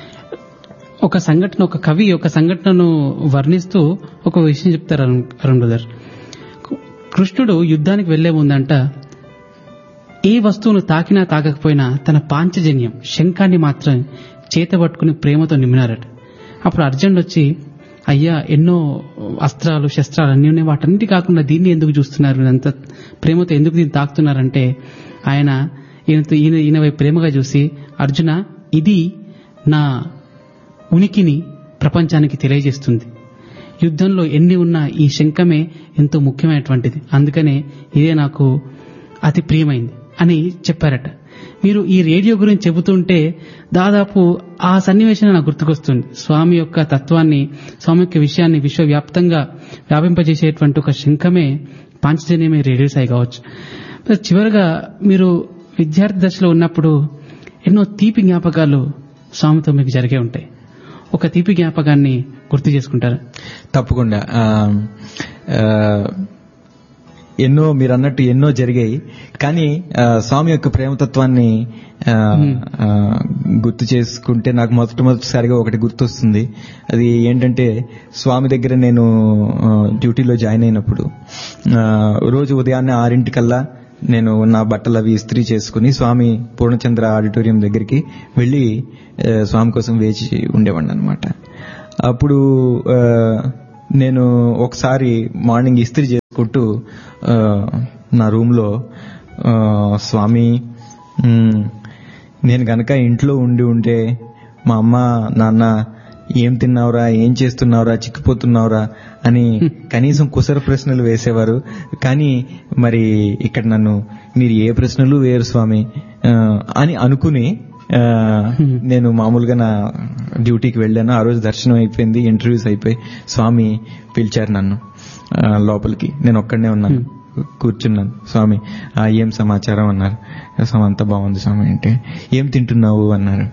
ఒక సంఘటన ఒక కవి ఒక సంఘటనను వర్ణిస్తూ ఒక విషయం చెప్తారు అరుణ్ అరుణ్ బ్రదర్ కృష్ణుడు యుద్ధానికి వెళ్లే ముందంట ఏ వస్తువును తాకినా తాకకపోయినా తన పాంచజన్యం శంఖాన్ని మాత్రం చేతబట్టుకుని ప్రేమతో నిమ్మినారట అప్పుడు అర్జునుడు వచ్చి అయ్యా ఎన్నో అస్త్రాలు శస్త్రాలు అన్ని ఉన్నాయి వాటన్నిటి కాకుండా దీన్ని ఎందుకు చూస్తున్నారు అంత ప్రేమతో ఎందుకు దీన్ని తాకుతున్నారంటే ఆయన ఈయనతో ఈయన ఈయన వైపు ప్రేమగా చూసి అర్జున ఇది నా ఉనికిని ప్రపంచానికి తెలియజేస్తుంది యుద్ధంలో ఎన్ని ఉన్నా ఈ శంఖమే ఎంతో ముఖ్యమైనటువంటిది అందుకనే ఇదే నాకు అతి ప్రియమైంది అని చెప్పారట మీరు ఈ రేడియో గురించి చెబుతుంటే దాదాపు ఆ సన్నివేశం నాకు గుర్తుకొస్తుంది స్వామి యొక్క తత్వాన్ని స్వామి యొక్క విషయాన్ని విశ్వవ్యాప్తంగా వ్యాపింపజేసేటువంటి ఒక శంఖమే పాంచజన్యమే రేడియో సాయి కావచ్చు మరి చివరగా మీరు విద్యార్థి దశలో ఉన్నప్పుడు ఎన్నో తీపి జ్ఞాపకాలు స్వామితో మీకు జరిగే ఉంటాయి ఒక తీపి జ్ఞాపకాన్ని గుర్తు చేసుకుంటారా తప్పకుండా ఆ, ఆ, ఎన్నో మీరు అన్నట్టు ఎన్నో జరిగాయి కానీ ఆ, స్వామి యొక్క ప్రేమతత్వాన్ని ఆ, ఆ, గుర్తు చేసుకుంటే నాకు మొట్టమొదటిసారిగా ఒకటి గుర్తొస్తుంది అది ఏంటంటే స్వామి దగ్గర నేను ఆ, డ్యూటీలో జాయిన్ అయినప్పుడు ఆ, రోజు ఉదయాన్నే ఆరింటికల్లా నేను నా బట్టలు అవి ఇస్త్రీ చేసుకుని స్వామి పూర్ణచంద్ర ఆడిటోరియం దగ్గరికి వెళ్ళి ఆ, స్వామి కోసం వేచి ఉండేవాడిని అనమాట అప్పుడు ఆ, నేను ఒకసారి మార్నింగ్ ఇస్త్రీ చేసుకుంటూ ఆ, నా రూమ్లో ఆ, స్వామి మ్, నేను గనక ఇంట్లో ఉండి ఉంటే మా అమ్మ నాన్న ఏం తిన్నావురా ఏం చేస్తున్నావురా చిక్కిపోతున్నావురా అని కనీసం కుసర ప్రశ్నలు వేసేవారు కానీ మరి ఇక్కడ నన్ను మీరు ఏ ప్రశ్నలు వేరు స్వామి ఆ, అని అనుకుని ఆ, నేను మామూలుగా నా డ్యూటీకి వెళ్ళాను ఆ రోజు దర్శనం అయిపోయింది ఇంటర్వ్యూస్ అయిపోయి స్వామి పిలిచారు నన్ను ఆ, లోపలికి నేను ఒక్కడనే ఉన్నాను కూర్చున్నాను స్వామి "ఆ, ఏం సమాచారం అన్నారు స్వామి అంతా బాగుంది స్వామి అంటే ఏం తింటున్నావు అన్నారు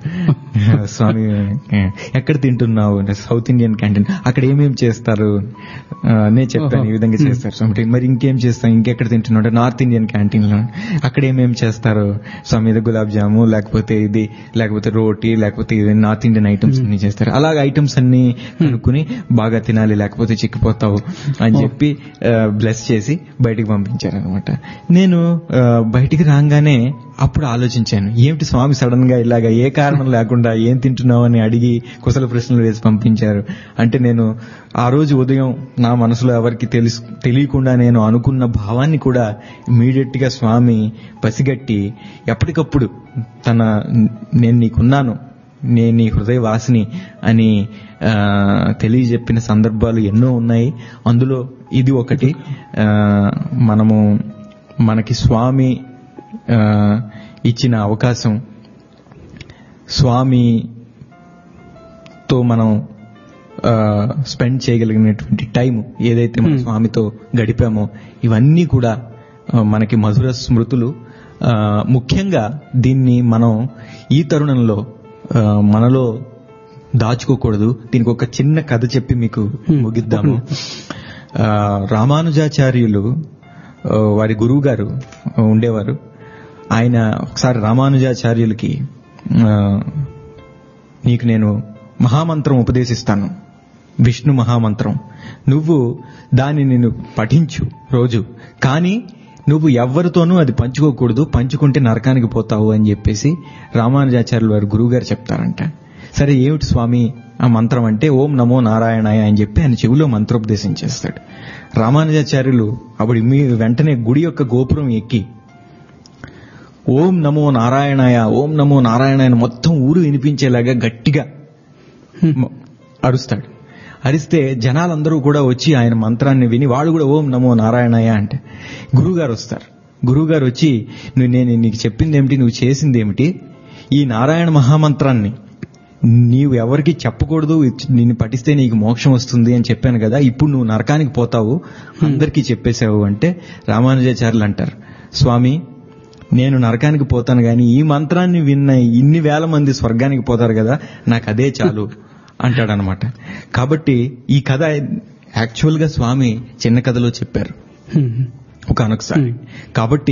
స్వామి "ఏ, ఎక్కడ తింటున్నావు అంటే సౌత్ ఇండియన్ క్యాంటీన్ అక్కడ ఏమేం చేస్తారు ఆ, నేను చెప్పాను ఈ విధంగా చేస్తారు స్వామి అంటే, మరి ఇంకేం చేస్తాం ఇంకెక్కడ తింటున్నావు అంటే నార్త్ ఇండియన్ క్యాంటీన్ లో అక్కడ ఏమేం చేస్తారు స్వామి ఇది గులాబ్ జాము లేకపోతే ఇది లేకపోతే రోటీ లేకపోతే ఇది నార్త్ ఇండియన్ ఐటమ్స్ అన్ని చేస్తారు అలాగ ఐటమ్స్ అన్ని కనుక్కుని బాగా తినాలి లేకపోతే చిక్కిపోతావు అని చెప్పి బ్లెస్ చేసి బయటికి పంపించారు అనమాట నేను ఆ, బయటికి రాగానే అప్పుడు ఆలోచించాను ఏమిటి స్వామి సడన్ గా ఇలాగ ఏ కారణం లేకుండా ఏం తింటున్నావు అని అడిగి కుశల ప్రశ్నలు వేసి పంపించారు అంటే నేను ఆ రోజు ఉదయం నా మనసులో ఎవరికి తెలుసు తెలియకుండా నేను అనుకున్న భావాన్ని కూడా ఇమీడియట్ గా స్వామి పసిగట్టి ఎప్పటికప్పుడు తన నేను నీకున్నాను నేను నీ హృదయ వాసిని అని ఆ, తెలియజెప్పిన సందర్భాలు ఎన్నో ఉన్నాయి అందులో ఇది ఒకటి ఆ, మనము మనకి స్వామి ఆ, ఇచ్చిన అవకాశం స్వామితో మనం స్పెండ్ చేయగలిగినటువంటి టైం ఏదైతే మన స్వామితో గడిపామో ఇవన్నీ కూడా ఆ, మనకి మధుర స్మృతులు ఆ, ముఖ్యంగా దీన్ని మనం ఈ తరుణంలో ఆ, మనలో దాచుకోకూడదు దీనికి ఒక చిన్న కథ చెప్పి మీకు ముగిద్దాము ఆ, రామానుజాచార్యులు ఆ, వారి గురువు గారు ఉండేవారు ఆయన ఒకసారి రామానుజాచార్యులకి ఆ, నీకు నేను మహామంత్రం ఉపదేశిస్తాను విష్ణు మహామంత్రం నువ్వు దాన్ని నేను పఠించు రోజు కానీ నువ్వు ఎవ్వరితోనూ అది పంచుకోకూడదు పంచుకుంటే నరకానికి పోతావు అని చెప్పేసి రామానుజాచార్యులు వారి గురువు గారు చెప్తారంట సరే ఏమిటి స్వామి ఆ మంత్రం అంటే ఓం నమో నారాయణాయ అని చెప్పి ఆయన చెవిలో మంత్రోపదేశం చేస్తాడు రామానుజాచార్యులు అప్పుడు మీ వెంటనే గుడి యొక్క గోపురం ఎక్కి ఓం నమో నారాయణాయ ఓం నమో నారాయణాయ అని మొత్తం ఊరు వినిపించేలాగా గట్టిగా మ- అరుస్తాడు అరిస్తే జనాలందరూ కూడా వచ్చి ఆయన మంత్రాన్ని విని వాళ్ళు కూడా ఓం నమో నారాయణయ్య అంటే గురువుగారు వస్తారు గురువుగారు వచ్చి నువ్వు నేను నీకు చెప్పింది ఏమిటి నువ్వు చేసింది ఏమిటి ఈ నారాయణ మహామంత్రాన్ని నీవు ఎవరికి చెప్పకూడదు నిన్ను పఠిస్తే నీకు మోక్షం వస్తుంది అని చెప్పాను కదా ఇప్పుడు నువ్వు నరకానికి పోతావు అందరికీ చెప్పేశావు అంటే రామానుజాచార్యులు అంటారు స్వామి నేను నరకానికి పోతాను గాని ఈ మంత్రాన్ని విన్న ఇన్ని వేల మంది స్వర్గానికి పోతారు కదా నాకు అదే చాలు అంటాడనమాట కాబట్టి ఈ కథ యాక్చువల్ గా స్వామి చిన్న కథలో చెప్పారు ఒక అనొకసారి కాబట్టి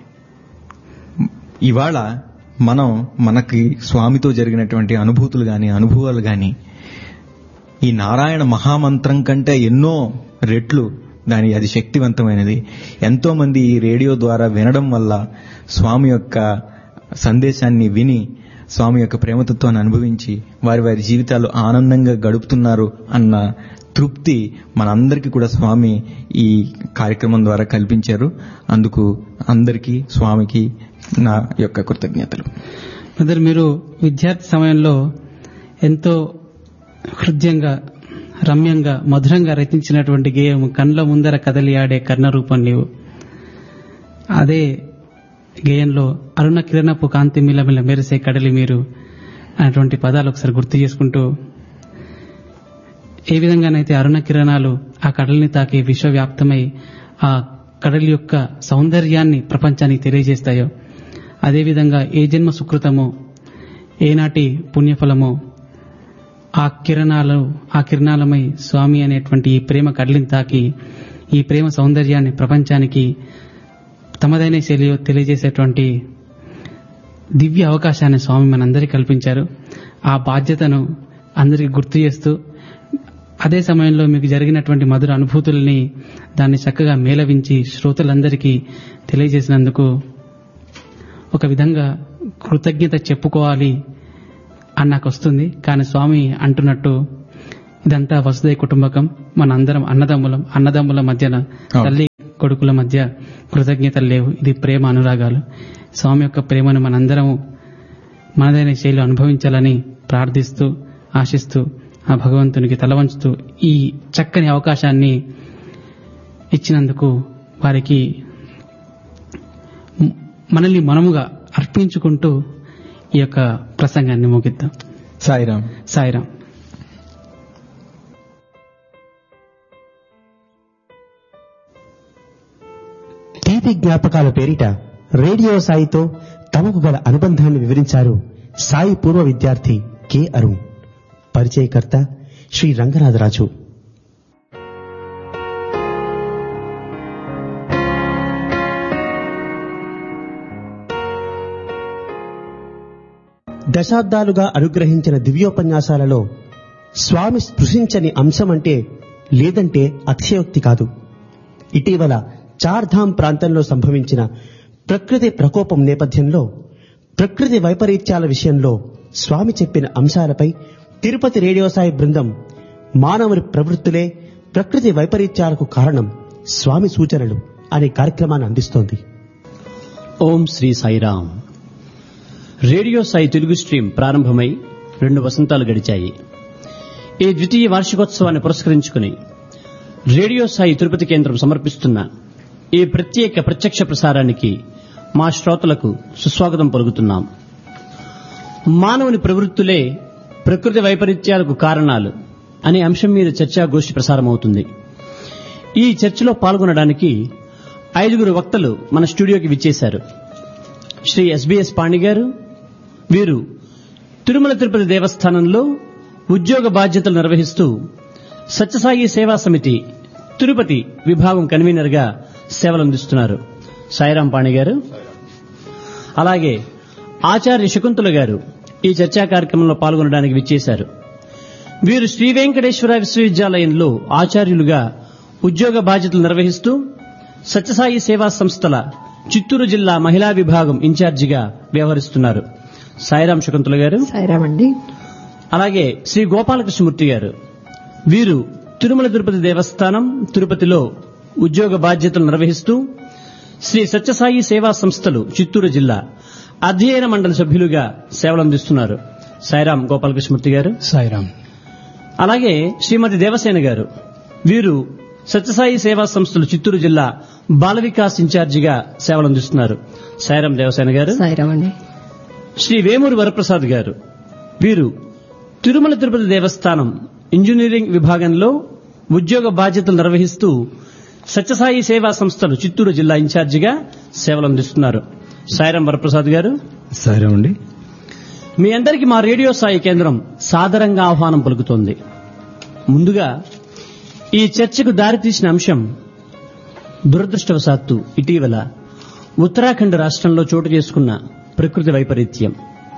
ఇవాళ మనం మనకి స్వామితో జరిగినటువంటి అనుభూతులు గాని అనుభవాలు గాని ఈ నారాయణ మహామంత్రం కంటే ఎన్నో రెట్లు దాని అది శక్తివంతమైనది ఎంతో మంది ఈ రేడియో ద్వారా వినడం వల్ల స్వామి యొక్క సందేశాన్ని విని స్వామి యొక్క ప్రేమతత్వాన్ని అనుభవించి వారి వారి జీవితాలు ఆనందంగా గడుపుతున్నారు అన్న తృప్తి మనందరికీ కూడా స్వామి ఈ కార్యక్రమం ద్వారా కల్పించారు అందుకు అందరికీ స్వామికి నా యొక్క కృతజ్ఞతలు బ్రదర్ మీరు విద్యార్థి సమయంలో ఎంతో హృదయంగా రమ్యంగా మధురంగా రచించినటువంటి గేయం కండ్ల ముందర కదలి ఆడే కర్ణ రూపం నీవు అదే గేయంలో అరుణ కిరణపు కాంతి మిలమిల మెరిసే కడలి మీరు అనేటువంటి పదాలు ఒకసారి గుర్తు చేసుకుంటూ ఏ విధంగానైతే అరుణ కిరణాలు ఆ కడలిని తాకి విశ్వవ్యాప్తమై ఆ కడలి యొక్క సౌందర్యాన్ని ప్రపంచానికి తెలియజేస్తాయో అదేవిధంగా ఏ జన్మ సుకృతమో ఏనాటి పుణ్యఫలమో ఆ కిరణాలు ఆ కిరణాలమై స్వామి అనేటువంటి ఈ ప్రేమ కడలిని తాకి ఈ ప్రేమ సౌందర్యాన్ని ప్రపంచానికి తమదైన శైలిలో తెలియజేసేటువంటి దివ్య అవకాశాన్ని స్వామి మనందరికీ కల్పించారు ఆ బాధ్యతను అందరికీ గుర్తు చేస్తూ అదే సమయంలో మీకు జరిగినటువంటి మధుర అనుభూతుల్ని దాన్ని చక్కగా మేళవించి శ్రోతలందరికీ తెలియజేసినందుకు ఒక విధంగా కృతజ్ఞత చెప్పుకోవాలి అని నాకు వస్తుంది కానీ స్వామి అంటున్నట్టు ఇదంతా వసుదయ కుటుంబకం మన అందరం అన్నదమ్ములం అన్నదమ్ముల మధ్యన అవును. తల్లి కొడుకుల మధ్య కృతజ్ఞతలు లేవు ఇది ప్రేమ అనురాగాలు స్వామి యొక్క ప్రేమను మనందరం మనదైన శైలి అనుభవించాలని ప్రార్థిస్తూ ఆశిస్తూ ఆ భగవంతునికి తలవంచుతూ ఈ చక్కని అవకాశాన్ని ఇచ్చినందుకు వారికి మ్- మనల్ని మనముగా అర్పించుకుంటూ ఈ యొక్క ప్రసంగాన్ని ముగిద్దాం సాయిరామ్ సాయిరాం తీపి జ్ఞాపకాల పేరిట రేడియో సాయితో తమకు గల అనుబంధాన్ని వివరించారు సాయి పూర్వ విద్యార్థి కె అరుణ్ పరిచయకర్త శ్రీ రంగనాథరాజు దశాబ్దాలుగా అనుగ్రహించిన దివ్యోపన్యాసాలలో స్వామి స్పృశించని అంశం అంటే లేదంటే అతిశయోక్తి కాదు ఇటీవల చార్ధామ్ ప్రాంతంలో సంభవించిన ప్రకృతి ప్రకోపం నేపథ్యంలో ప్రకృతి వైపరీత్యాల విషయంలో స్వామి చెప్పిన అంశాలపై తిరుపతి రేడియో సాయి బృందం మానవుని ప్రవృత్తులే ప్రకృతి వైపరీత్యాలకు కారణం స్వామి సూచనలు అనే కార్యక్రమాన్ని అందిస్తోంది ఓం శ్రీ సాయిరామ్ రేడియో సాయి తెలుగు స్ట్రీమ్ ప్రారంభమై రెండు వసంతాలు గడిచాయి ఈ ద్వితీయ వార్షికోత్సవాన్ని పురస్కరించుకుని రేడియో సాయి తిరుపతి కేంద్రం సమర్పిస్తున్న ఈ ప్రత్యేక ప్రత్యక్ష ప్రసారానికి మా శ్రోతలకు సుస్వాగతం పలుకుతున్నాం మానవుని ప్రవృత్తులే ప్రకృతి వైపరీత్యాలకు కారణాలు అనే అంశం మీద చర్చాగోష్ఠి ప్రసారమవుతుంది ఈ చర్చలో పాల్గొనడానికి ఐదుగురు వక్తలు మన స్టూడియోకి విచ్చేశారు శ్రీ ఎస్బిఎస్ పాండి గారు వీరు తిరుమల తిరుపతి దేవస్థానంలో ఉద్యోగ బాధ్యతలు నిర్వహిస్తూ సత్యసాయి సేవా సమితి తిరుపతి విభాగం కన్వీనర్ గా సేవలందిస్తున్నారు సాయిరాం పాణి గారు అలాగే ఆచార్య శకుంతల గారు ఈ చర్చా కార్యక్రమంలో పాల్గొనడానికి విచ్చేశారు వీరు శ్రీ వెంకటేశ్వర విశ్వవిద్యాలయంలో ఆచార్యులుగా ఉద్యోగ బాధ్యతలు నిర్వహిస్తూ సత్యసాయి సేవా సంస్థల చిత్తూరు జిల్లా మహిళా విభాగం ఇన్ఛార్జిగా వ్యవహరిస్తున్నారు సాయిరాం శకుంతల గారు సాయిరామండి అలాగే శ్రీ గోపాలకృష్ణమూర్తి గారు వీరు తిరుమల తిరుపతి దేవస్థానం తిరుపతిలో ఉద్యోగ బాధ్యతలు నిర్వహిస్తూ శ్రీ సత్యసాయి సేవా సంస్థలు చిత్తూరు జిల్లా అధ్యయన మండలి సభ్యులుగా సేవలందిస్తున్నారు సాయిరాం గోపాలకృష్ణమూర్తి గారు సాయిరాం అలాగే శ్రీమతి దేవసేన గారు వీరు సత్యసాయి సేవా సంస్థలు చిత్తూరు జిల్లా బాల వికాస్ ఇన్ఛార్జిగా సేవలందిస్తున్నారు సాయిరాం దేవసేన గారు సాయిరామండి శ్రీ వేమూరి వరప్రసాద్ గారు వీరు తిరుమల తిరుపతి దేవస్థానం ఇంజనీరింగ్ విభాగంలో ఉద్యోగ బాధ్యతలు నిర్వహిస్తూ సత్యసాయి సేవా సంస్థలు చిత్తూరు జిల్లా ఇన్ఛార్జిగా సేవలందిస్తున్నారు సాయిరాం వరప్రసాద్ గారు సాయిరామ్ అండి మీ అందరికీ మా రేడియో సాయి కేంద్రం సాదరంగా ఆహ్వానం పలుకుతోంది ముందుగా ఈ చర్చకు దారితీసిన అంశం దురదృష్టవశాత్తు ఇటీవల ఉత్తరాఖండ్ రాష్ట్రంలో చోటు చేసుకున్న ప్రకృతి వైపరీత్యం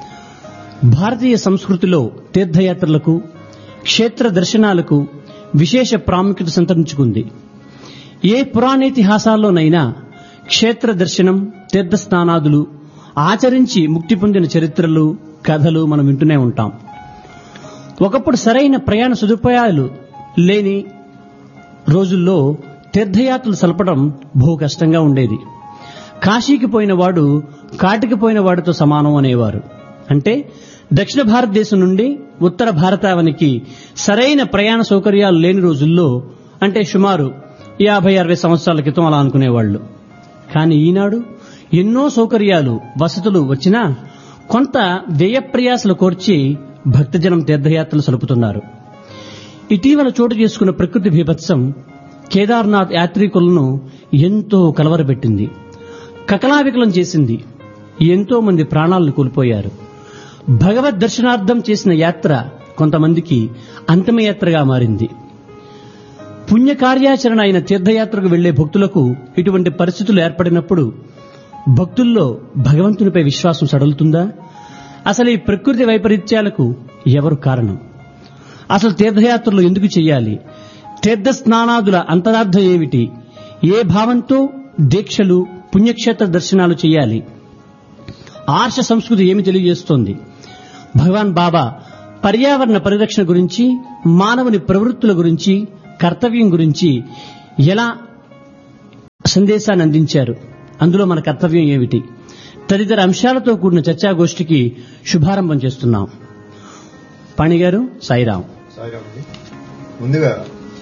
భారతీయ సంస్కృతిలో తీర్థయాత్రలకు క్షేత్ర దర్శనాలకు విశేష ప్రాముఖ్యత సంతరించుకుంది ఏ పురాణేతిహాసాల్లోనైనా క్షేత్ర దర్శనం తీర్థస్నానాదులు ఆచరించి ముక్తి పొందిన చరిత్రలు కథలు మనం వింటూనే ఉంటాం ఒకప్పుడు సరైన ప్రయాణ సదుపాయాలు లేని రోజుల్లో తీర్థయాత్రలు సలపడం బహు కష్టంగా ఉండేది కాశీకి పోయిన వాడు కాటికి పోయిన వాడితో సమానం అనేవారు అంటే దక్షిణ భారతదేశం నుండి ఉత్తర భారతావనికి సరైన ప్రయాణ సౌకర్యాలు లేని రోజుల్లో అంటే సుమారు యాభై అరవై సంవత్సరాల క్రితం అలా అనుకునేవాళ్లు కానీ ఈనాడు ఎన్నో సౌకర్యాలు వసతులు వచ్చినా కొంత వ్యయప్రయాసలు కోర్చి భక్తజనం తీర్థయాత్రలు సలుపుతున్నారు ఇటీవల చోటు చేసుకున్న ప్రకృతి బీభత్సం కేదార్నాథ్ యాత్రికులను ఎంతో కలవరపెట్టింది కకలావికలం చేసింది ఎంతో మంది ప్రాణాలను కోల్పోయారు భగవద్ దర్శనార్థం చేసిన యాత్ర కొంతమందికి అంతిమయాత్రగా మారింది పుణ్య కార్యాచరణ అయిన తీర్థయాత్రకు వెళ్లే భక్తులకు ఇటువంటి పరిస్థితులు ఏర్పడినప్పుడు భక్తుల్లో భగవంతునిపై విశ్వాసం సడలుతుందా అసలు ఈ ప్రకృతి వైపరీత్యాలకు ఎవరు కారణం అసలు తీర్థయాత్రలు ఎందుకు చేయాలి తీర్థ స్నానాదుల అంతరార్థం ఏమిటి ఏ భావంతో దీక్షలు పుణ్యక్షేత్ర దర్శనాలు చేయాలి ఆర్ష సంస్కృతి ఏమి తెలియజేస్తోంది భగవాన్ బాబా పర్యావరణ పరిరక్షణ గురించి మానవుని ప్రవృత్తుల గురించి కర్తవ్యం గురించి ఎలా సందేశాన్ని అందించారు అందులో మన కర్తవ్యం ఏమిటి తదితర అంశాలతో కూడిన చర్చాగోష్ఠికి శుభారంభం చేస్తున్నాం పాణి గారు సాయిరాం సాయిరామండి ముందుగా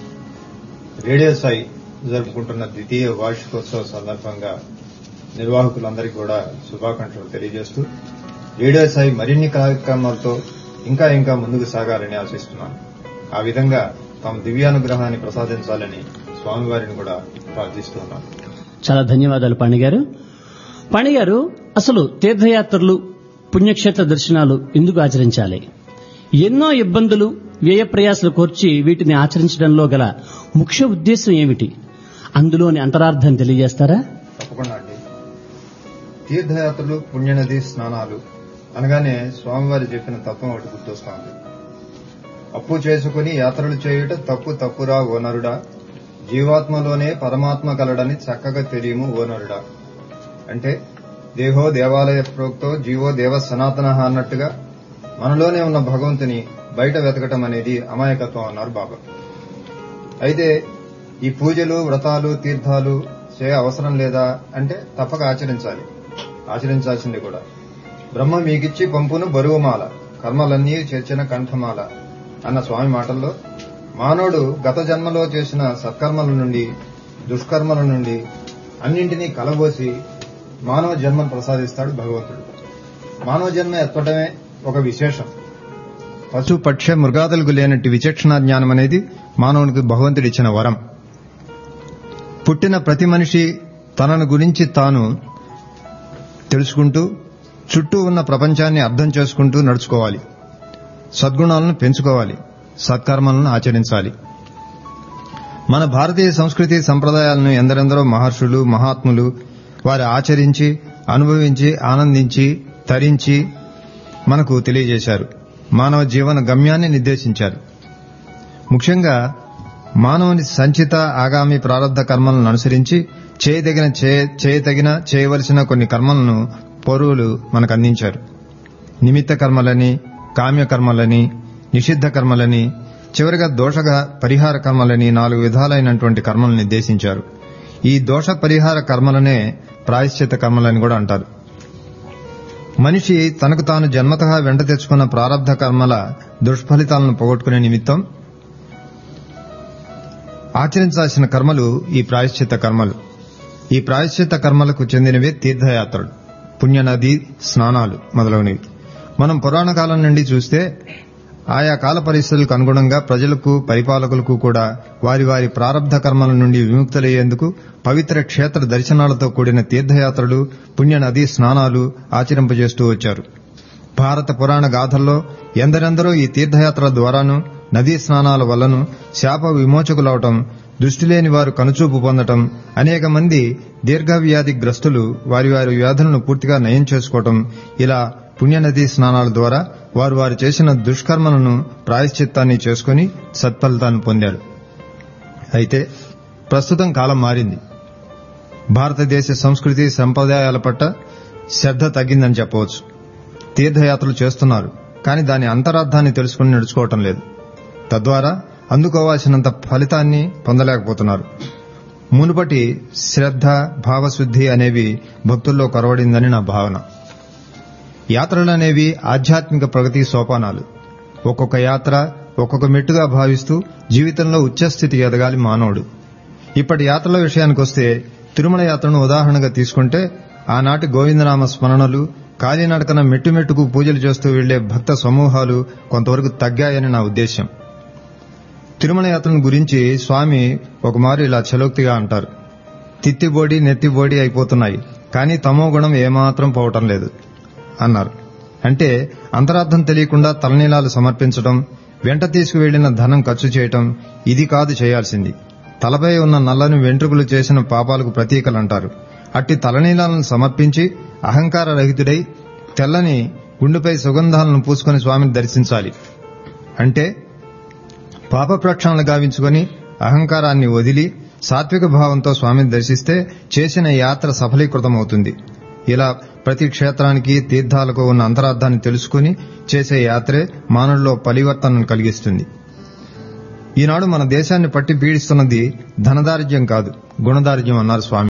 రేడియో సాయి జరుపుకుంటున్న ద్వితీయ వార్షికోత్సవ సందర్భంగా నిర్వాహకులందరికీ కూడా శుభాకాంక్షలు తెలియజేస్తూ రేడియో సాయి మరిన్ని కార్యక్రమాలతో ఇంకా ఇంకా ముందుకు సాగాలని ఆశిస్తున్నాను ఆ విధంగా తమ దివ్యానుగ్రహాన్ని ప్రసాదించాలని స్వామివారిని కూడా ప్రార్థిస్తున్నాను చాలా ధన్యవాదాలు పాణి గారు పాణి గారు అసలు తీర్థయాత్రలు పుణ్యక్షేత్ర దర్శనాలు ఎందుకు ఆచరించాలి ఎన్నో ఇబ్బందులు వ్యయ ప్రయాసలు కోర్చి వీటిని ఆచరించడంలో గల ముఖ్య ఉద్దేశం ఏమిటి అందులోని అంతరార్థం తెలియజేస్తారా తప్పకుండా అండి తీర్థయాత్రలు పుణ్యనది స్నానాలు అనగానే స్వామివారు చెప్పిన తత్వం ఒకటి గుర్తొస్తోంది అప్పు చేసుకుని యాత్రలు చేయుట తప్పు తప్పురా ఓనరుడా జీవాత్మలోనే పరమాత్మ కలడని చక్కగా తెలియము ఓనరుడా అంటే దేహో దేవాలయ ప్రోక్తో జీవో దేవ సనాతన అన్నట్టుగా మనలోనే ఉన్న భగవంతుని బయట వెతకటం అనేది అమాయకత్వం అన్నారు బాబా అయితే ఈ పూజలు వ్రతాలు తీర్థాలు చేయ అవసరం లేదా అంటే తప్పక ఆచరించాలి ఆచరించాల్సింది కూడా బ్రహ్మ మీకిచ్చి పంపును బరువుమాల కర్మలన్నీ చేర్చిన కంఠమాల అన్న స్వామి మాటల్లో మానవుడు గత జన్మలో చేసిన సత్కర్మల నుండి దుష్కర్మల నుండి అన్నింటినీ కలబోసి మానవ జన్మను ప్రసాదిస్తాడు భగవంతుడు మానవ జన్మ ఎత్తడమే ఒక విశేషం పశు పక్ష మృగాదులకు లేనట్టి విచక్షణ జ్ఞానం అనేది మానవునికి భగవంతుడు ఇచ్చిన వరం పుట్టిన ప్రతి మనిషి తనను గురించి తాను తెలుసుకుంటూ చుట్టూ ఉన్న ప్రపంచాన్ని అర్థం చేసుకుంటూ నడుచుకోవాలి సద్గుణాలను పెంచుకోవాలి సత్కర్మలను ఆచరించాలి మన భారతీయ సంస్కృతి సంప్రదాయాలను ఎందరెందరో మహర్షులు మహాత్ములు వారు ఆచరించి అనుభవించి ఆనందించి తరించి మనకు తెలియజేశారు మానవ జీవన గమ్యాన్ని నిర్దేశించారు ముఖ్యంగా మానవుని సంచిత ఆగామి ప్రారంధ కర్మలను అనుసరించి చేయదగిన చేయతగిన చేయవలసిన కొన్ని కర్మలను పౌరువులు మనకు అందించారు నిమిత్త కర్మలని కామ్య కర్మలని నిషిద్ధ కర్మలని చివరిగా దోష పరిహార కర్మలని నాలుగు విధాలైనటువంటి కర్మలను నిర్దేశించారు ఈ దోష పరిహార కర్మలనే ప్రాయశ్చిత కర్మలని కూడా అంటారు మనిషి తనకు తాను జన్మతః వెంట తెచ్చుకున్న ప్రారంధ కర్మల దుష్ఫలితాలను పోగొట్టుకునే నిమిత్తం ఆచరించాల్సిన కర్మలు ఈ ప్రాయశ్చిత కర్మలు ఈ ప్రాయశ్చిత కర్మలకు చెందినవే తీర్థయాత్రలు పుణ్యనది స్నానాలు మొదలగునవి మనం పురాణ కాలం నుండి చూస్తే ఆయా కాల పరిస్థితులకు అనుగుణంగా ప్రజలకు పరిపాలకులకు కూడా వారి వారి ప్రారంధ కర్మల నుండి విముక్తులయ్యేందుకు పవిత్ర క్షేత్ర దర్శనాలతో కూడిన తీర్థయాత్రలు పుణ్య నదీ స్నానాలు ఆచరింపజేస్తూ వచ్చారు భారత పురాణ గాథల్లో ఎందరెందరో ఈ తీర్థయాత్రల ద్వారాను నదీ స్నానాల వల్లను శాప విమోచకులవటం దృష్టి లేని వారు కనుచూపు పొందటం అనేక మంది దీర్ఘవ్యాధి గ్రస్తులు వారి వారి వ్యాధులను పూర్తిగా నయం చేసుకోవటం ఇలా పుణ్యనదీ స్నానాల ద్వారా వారు వారు చేసిన దుష్కర్మలను ప్రాయశ్చిత్తాన్ని చేసుకుని సత్ఫలితాన్ని పొందారు అయితే ప్రస్తుతం కాలం మారింది భారతదేశ సంస్కృతి సంప్రదాయాల పట్ల శ్రద్ధ తగ్గిందని చెప్పవచ్చు తీర్థయాత్రలు చేస్తున్నారు కానీ దాని అంతరార్థాన్ని తెలుసుకుని నడుచుకోవటం లేదు తద్వారా అందుకోవాల్సినంత ఫలితాన్ని పొందలేకపోతున్నారు మునుపటి శ్రద్ధ భావశుద్ధి అనేవి భక్తుల్లో కొరవడిందని నా భావన యాత్రలు అనేవి ఆధ్యాత్మిక ప్రగతి సోపానాలు ఒక్కొక్క యాత్ర ఒక్కొక్క మెట్టుగా భావిస్తూ జీవితంలో ఉచ్చస్థితి ఎదగాలి మానవుడు ఇప్పటి యాత్రల విషయానికి వస్తే తిరుమల యాత్రను ఉదాహరణగా తీసుకుంటే ఆనాటి గోవిందనామ స్మరణలు కాలినడకన మెట్టుమెట్టుకు పూజలు చేస్తూ వెళ్లే భక్త సమూహాలు కొంతవరకు తగ్గాయని నా ఉద్దేశం తిరుమల యాత్రను గురించి స్వామి ఒకమారు ఇలా చలోక్తిగా అంటారు తిత్తిబోడి నెత్తిబోడి అయిపోతున్నాయి కానీ తమో గుణం ఏమాత్రం పోవటం లేదు అన్నారు అంటే అంతరార్థం తెలియకుండా తలనీలాలు సమర్పించడం వెంట తీసుకువెళ్లిన ధనం ఖర్చు చేయటం ఇది కాదు చేయాల్సింది తలపై ఉన్న నల్లని వెంట్రుకలు చేసిన పాపాలకు ప్రతీకలంటారు అట్టి తలనీలాలను సమర్పించి అహంకార రహితుడై తెల్లని గుండెపై సుగంధాలను పూసుకొని స్వామిని దర్శించాలి అంటే పాప ప్రక్షాళన గావించుకొని అహంకారాన్ని వదిలి సాత్విక భావంతో స్వామిని దర్శిస్తే చేసిన యాత్ర సఫలీకృతమవుతుంది ఇలా ప్రతి క్షేత్రానికి తీర్థాలకు ఉన్న అంతరార్థాన్ని తెలుసుకుని చేసే యాత్రే మానవుల్లో పరివర్తనను కలిగిస్తుంది ఈనాడు మన దేశాన్ని పట్టి పీడిస్తున్నది ధనదారిద్ర్యం కాదు గుణదారిద్ర్యం అన్నారు స్వామి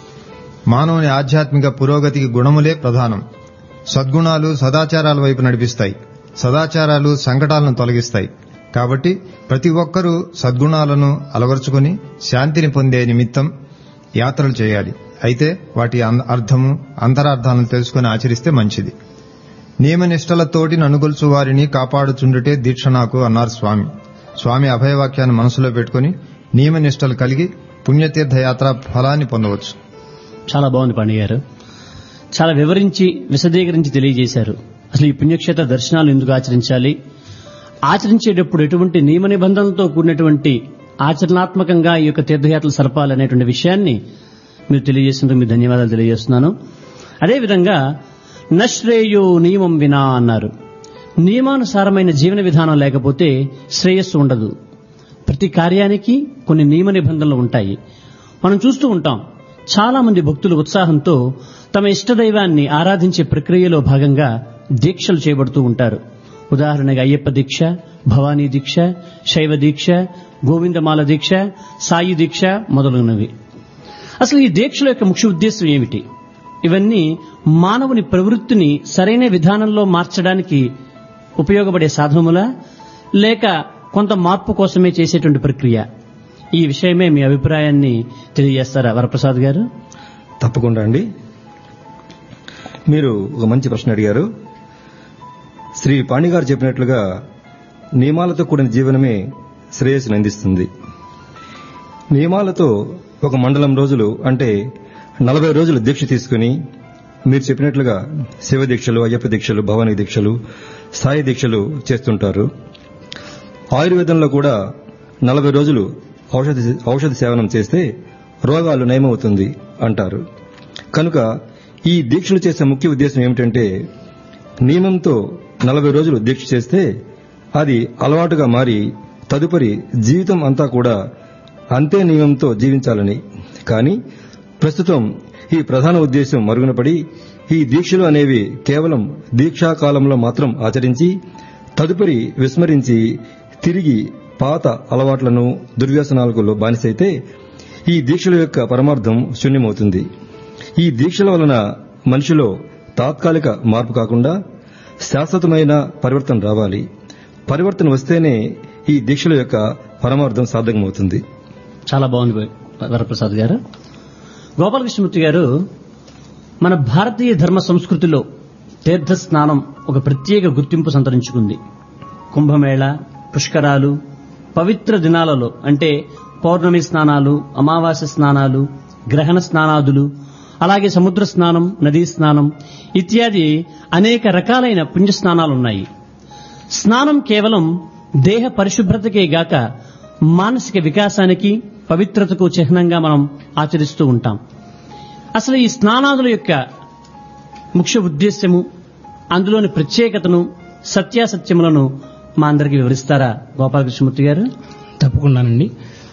మానవుని ఆధ్యాత్మిక పురోగతికి గుణములే ప్రధానం సద్గుణాలు సదాచారాల వైపు నడిపిస్తాయి సదాచారాలు సంకటాలను తొలగిస్తాయి కాబట్టి ప్రతి ఒక్కరూ సద్గుణాలను అలవరుచుకుని శాంతిని పొందే నిమిత్తం యాత్రలు చేయాలి అయితే వాటి అన్- అర్థము అంతరార్థాలను తెలుసుకుని ఆచరిస్తే మంచిది నియమనిష్టలతోటి ననుగొల్చు వారిని కాపాడుచుండుటే దీక్ష నాకు అన్నారు స్వామి స్వామి అభయవాక్యాన్ని మనసులో పెట్టుకుని నియమనిష్టలు కలిగి పుణ్యతీర్థయాత్ర ఫలాన్ని పొందవచ్చు చాలా బాగుంది పాండే గారు చాలా వివరించి విశదీకరించి తెలియజేశారు అసలు ఈ పుణ్యక్షేత్ర దర్శనాలు ఎందుకు ఆచరించాలి ఆచరించేటప్పుడు ఎటువంటి నియమ నిబంధనలతో కూడినటువంటి ఆచరణాత్మకంగా ఈ యొక్క తీర్థయాత్రలు సరపాలనేటువంటి విషయాన్ని మీరు తెలియజేసినందుకు మీ ధన్యవాదాలు తెలియజేస్తున్నాను అదేవిధంగా నశ్రేయో నియమం వినా అన్నారు నియమానుసారమైన జీవన విధానం లేకపోతే శ్రేయస్సు ఉండదు ప్రతి కార్యానికి కొన్ని నియమ నిబంధనలు ఉంటాయి మనం చూస్తూ ఉంటాం చాలా మంది భక్తులు ఉత్సాహంతో తమ ఇష్టదైవాన్ని ఆరాధించే ప్రక్రియలో భాగంగా దీక్షలు చేయబడుతూ ఉంటారు ఉదాహరణగా అయ్యప్ప దీక్ష భవానీ దీక్ష శైవ దీక్ష గోవిందమాల దీక్ష సాయి దీక్ష మొదలగునవి అసలు ఈ దీక్షల యొక్క ముఖ్య ఉద్దేశం ఏమిటి ఇవన్నీ మానవుని ప్రవృత్తిని సరైన విధానంలో మార్చడానికి ఉపయోగపడే సాధనములా లేక కొంత మార్పు కోసమే చేసేటువంటి ప్రక్రియ ఈ విషయమే మీ అభిప్రాయాన్ని తెలియజేస్తారా వరప్రసాద్ గారు తప్పకుండా అండి మీరు ఒక మంచి ప్రశ్న అడిగారు శ్రీ పాణి గారు చెప్పినట్లుగా నియమాలతో కూడిన జీవనమే శ్రేయస్సును అందిస్తుంది నియమాలతో ఒక మండలం రోజులు అంటే నలభై రోజులు దీక్ష తీసుకుని మీరు చెప్పినట్లుగా శివ దీక్షలు అయ్యప్ప దీక్షలు భవానీ దీక్షలు సాయి దీక్షలు చేస్తుంటారు ఆయుర్వేదంలో కూడా నలభై రోజులు ఔషధ ఔషధ సేవనం చేస్తే రోగాలు నయమవుతుంది అంటారు కనుక ఈ దీక్షలు చేసే ముఖ్య ఉద్దేశం ఏమిటంటే నియమంతో నలభై రోజులు దీక్ష చేస్తే అది అలవాటుగా మారి తదుపరి జీవితం అంతా కూడా అంతే నియమంతో జీవించాలని కానీ ప్రస్తుతం ఈ ప్రధాన ఉద్దేశం మరుగున పడి ఈ దీక్షలు అనేవి కేవలం దీక్షా కాలంలో మాత్రం ఆచరించి తదుపరి విస్మరించి తిరిగి పాత అలవాట్లను దుర్వ్యసనాలకు బానిసైతే ఈ దీక్షల యొక్క పరమార్థం శూన్యమవుతుంది ఈ దీక్షల వలన మనిషిలో తాత్కాలిక మార్పు కాకుండా శాశ్వతమైన పరివర్తన రావాలి పరివర్తన వస్తేనే ఈ దీక్షల యొక్క పరమార్థం సార్థకమవుతుంది చాలా బాగుంది వరప్రసాద్ గారు గోపాలకృష్ణమూర్తి గారు మన భారతీయ ధర్మ సంస్కృతిలో తీర్థ స్నానం ఒక ప్రత్యేక గుర్తింపు సంతరించుకుంది కుంభమేళ పుష్కరాలు పవిత్ర దినాలలో అంటే పౌర్ణమి స్నానాలు అమావాస్య స్నానాలు గ్రహణ స్నానాదులు అలాగే సముద్ర స్నానం నదీ స్నానం ఇత్యాది అనేక రకాలైన పుణ్య స్నానాలున్నాయి స్నానం కేవలం దేహ పరిశుభ్రతకే గాక మానసిక వికాసానికి పవిత్రతకు చిహ్నంగా మనం ఆచరిస్తూ ఉంటాం అసలు ఈ స్నానాదుల యొక్క ముఖ్య ఉద్దేశ్యము అందులోని ప్రత్యేకతను సత్యాసత్యములను మా అందరికి వివరిస్తారా గోపాలకృష్ణమూర్తి గారు తప్పకుండానండి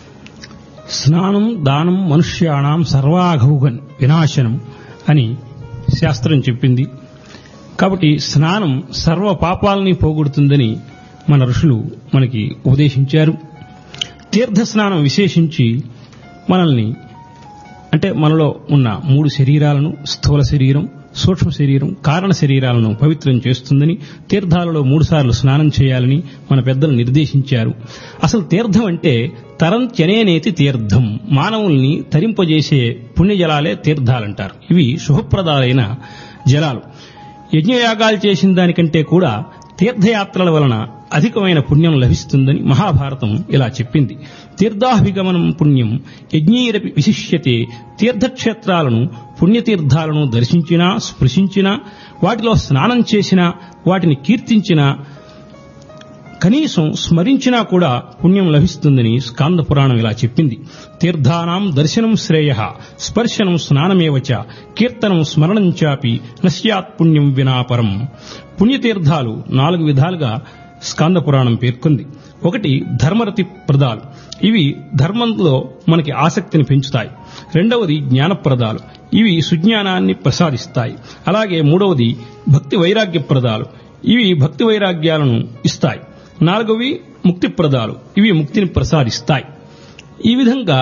స్నానం దానం మనుష్యాణం సర్వాఘౌగన్ వినాశనం అని శాస్త్రం చెప్పింది కాబట్టి స్నానం సర్వ పాపాలని పోగొడుతుందని మన ఋషులు మనకి ఉపదేశించారు తీర్థ స్నానం విశేషించి మనల్ని అంటే మనలో ఉన్న మూడు శరీరాలను స్థూల శరీరం సూక్ష్మ శరీరం కారణ శరీరాలను పవిత్రం చేస్తుందని తీర్థాలలో మూడుసార్లు స్నానం చేయాలని మన పెద్దలు నిర్దేశించారు అసలు తీర్థం అంటే తరంత్యనేనేతి తీర్థం మానవుల్ని తరింపజేసే పుణ్యజలాలే తీర్థాలంటారు ఇవి శుభప్రదాలైన జలాలు యజ్ఞయాగాలు చేసిన దానికంటే కూడా తీర్థయాత్రల వలన అధికమైన పుణ్యం లభిస్తుందని మహాభారతం ఇలా చెప్పింది తీర్థాభిగమనం పుణ్యం యజ్ఞీరపి విశిష్యతే తీర్థక్షేత్రాలను పుణ్యతీర్థాలను దర్శించినా స్పృశించినా వాటిలో స్నానం చేసినా వాటిని కీర్తించినా కనీసం స్మరించినా కూడా పుణ్యం లభిస్తుందని స్కాంద పురాణం ఇలా చెప్పింది తీర్థానాం దర్శనం శ్రేయ స్పర్శనం స్నానమేవచ కీర్తనం స్మరణం చాపి నశ్యాత్ పుణ్యం వినాపరం పుణ్యతీర్థాలు నాలుగు విధాలుగా స్కాంద పురాణం పేర్కొంది ఒకటి ధర్మరతి ప్రదాలు ఇవి ధర్మంలో మనకి ఆసక్తిని పెంచుతాయి రెండవది జ్ఞానప్రదాలు ఇవి సుజ్ఞానాన్ని ప్రసాదిస్తాయి అలాగే మూడవది భక్తి వైరాగ్య ప్రదాలు ఇవి భక్తి వైరాగ్యాలను ఇస్తాయి నాలుగవి ముక్తి ప్రదాలు ఇవి ముక్తిని ప్రసాదిస్తాయి ఈ విధంగా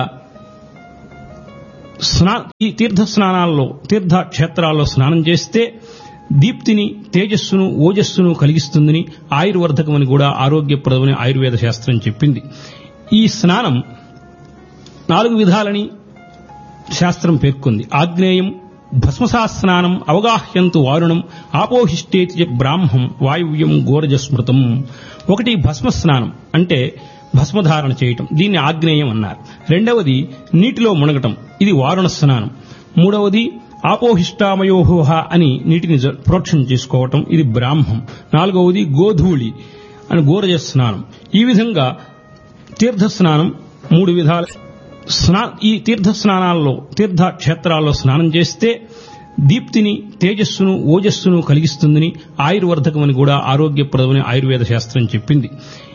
స్నా ఈ తీర్థ స్నానాల్లో తీర్థ క్షేత్రాల్లో స్నానం చేస్తే దీప్తిని తేజస్సును ఓజస్సును కలిగిస్తుందని ఆయుర్వర్ధకమని కూడా ఆరోగ్యప్రదమని ఆయుర్వేద శాస్త్రం చెప్పింది ఈ స్నానం నాలుగు విధాలని శాస్త్రం పేర్కొంది ఆగ్నేయం భస్మసా స్నానం అవగాహ్యంతు వారుణం ఆపోహిష్టేతి చ బ్రాహ్మం వాయువ్యం గోరజస్మృతం ఒకటి భస్మ స్నానం అంటే భస్మధారణ చేయటం దీన్ని ఆగ్నేయం అన్నారు రెండవది నీటిలో మునగటం ఇది వారుణ స్నానం మూడవది ఆపోహిష్టామయోహోహ అని నీటిని జ- ప్రోక్షణ చేసుకోవటం ఇది బ్రాహ్మం నాలుగవది గోధూళి అని గోరజ స్నానం ఈ విధంగా తీర్థ స్నానం మూడు విధాల స్నా ఈ తీర్థ స్నానాల్లో తీర్థ క్షేత్రాల్లో స్నానం చేస్తే దీప్తిని తేజస్సును ఓజస్సును కలిగిస్తుందని ఆయుర్వర్ధకమని కూడా ఆరోగ్యప్రదమని ఆయుర్వేద శాస్త్రం చెప్పింది